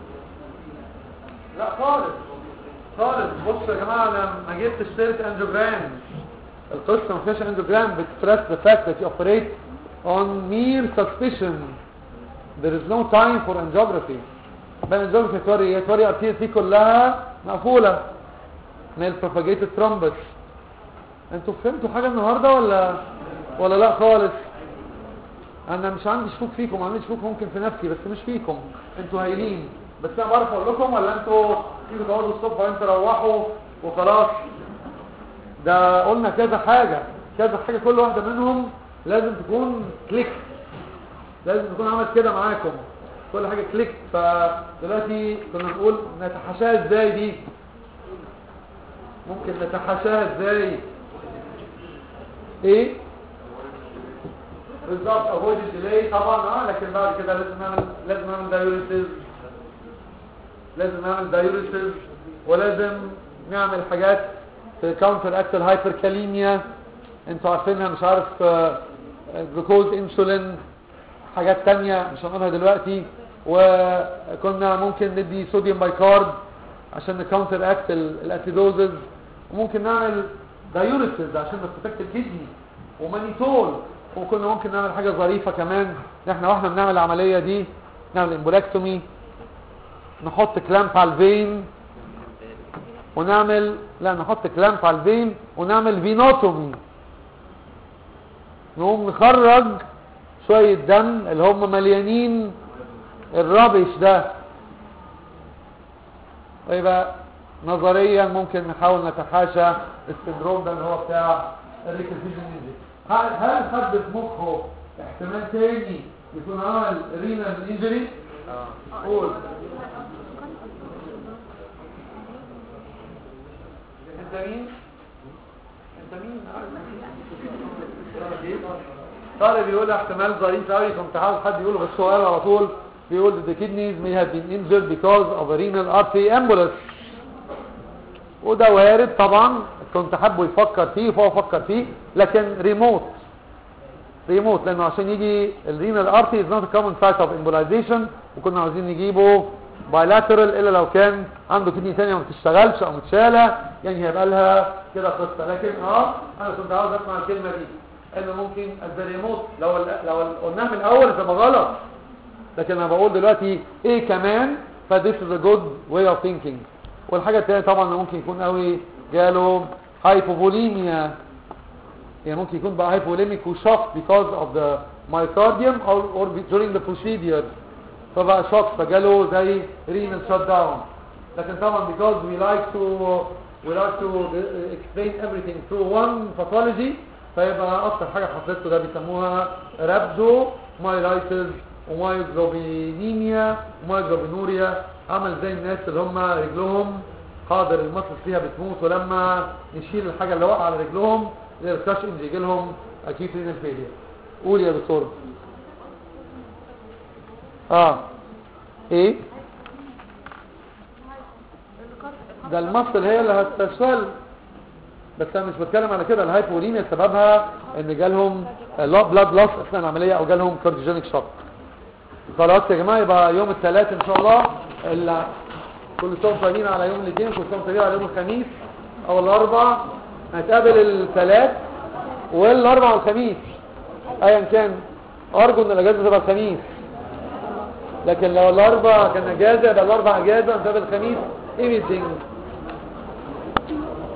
لا خالص خالص بصوا يا جماعه انا ما جبتش سيره انجوجرام القصه ما فيهاش انجوجرام بتسترس the fact that you operate on mere suspicion there is no time for angiography بقى angiography توري توري ارتيز دي كلها مقفوله من البروباجيتد ترومبس انتوا فهمتوا حاجه النهارده ولا ولا لا خالص انا مش عندي شكوك فيكم عندي شكوك ممكن في نفسي بس مش فيكم انتوا هايلين بس انا بعرف اقول لكم ولا انتوا تيجوا تقعدوا الصبح وانتوا روحوا وخلاص ده قلنا كذا حاجة كذا حاجة كل واحدة منهم لازم تكون كليك لازم تكون عملت كده معاكم كل حاجة كليك فدلوقتي كنا نقول نتحاشاها ازاي دي ممكن نتحاشاها ازاي ايه بالظبط افويد الديلي طبعا اه لكن بعد كده لازم نعمل لازم نعمل دايوريسيس لازم نعمل دايوريسيس ولازم نعمل حاجات في كاونتر اكتر هايبركاليميا انتوا عارفينها مش عارف جلوكوز انسولين حاجات تانية مش هنقولها دلوقتي وكنا ممكن ندي صوديوم بايكارد عشان نكاونتر اكت الاسيدوزز وممكن نعمل دايوريسيس عشان نبروتكت الكدني ومانيتول وكنا ممكن نعمل حاجة ظريفة كمان احنا واحنا بنعمل العملية دي نعمل امبولاكتومي نحط كلامب على الفين ونعمل لا نحط كلامب على الفين ونعمل فينوتومي نقوم نخرج شوية دم اللي هم مليانين الرابش ده ويبقى نظريا ممكن نحاول نتحاشى السندروم ده اللي هو بتاع الريكفيجن هل هل خد في مخه احتمال تاني يكون عمل رينال انجري اه قول انت مين انت مين طالب يقول احتمال ظريف قوي كنت عاوز حد يقوله بس هو قال على طول بيقول the kidneys may have been injured because of a renal artery embolus وده وارد طبعا كنت حابه يفكر فيه فهو فكر فيه لكن ريموت ريموت لانه عشان يجي الرينال ارتي از نوت كومن سايت اوف امبولايزيشن وكنا عاوزين نجيبه بايلاترال الا لو كان عنده كدني ثانيه ما بتشتغلش او متشاله يعني هيبقى لها كده قصه لكن اه انا كنت عاوز اسمع الكلمه دي انه ممكن الريموت لو لو قلناها من الاول تبقى غلط لكن انا بقول دلوقتي ايه كمان ف this is a good way of thinking والحاجه الثانيه طبعا ممكن يكون قوي جاله هايبوفوليميا يعني ممكن يكون بقى hypolemic وشوك because of the myocardium or, or during the procedure فبقى شوك فجاله زي renal shutdown لكن طبعا because we like to we like to explain everything through one pathology فيبقى اكتر حاجه حصلت له ده بيسموها رابدو مايلايتس ومايوجلوبينيميا ومايوجلوبينوريا عمل زي الناس اللي هم رجلهم حاضر المصل فيها بتموت ولما نشيل الحاجه اللي واقعه على رجلهم الكراش انج يجي لهم اكيد رينال فيلير قول يا دكتور اه ايه ده المصل هي اللي هتشتغل بس انا مش بتكلم على كده الهايبوليميا سببها ان جالهم بلاد لوس اثناء العمليه او جالهم كارديوجينيك شوك خلاص يا جماعه يبقى يوم الثلاث ان شاء الله ال- كل سنه طيبين على يوم الاثنين كل سنه طيبين على يوم الخميس او الاربع هنتقابل الثلاث والاربع والخميس ايا كان ارجو ان الاجازه تبقى الخميس لكن لو الاربع كان اجازه يبقى الاربع اجازه نتقابل الخميس ايميتنج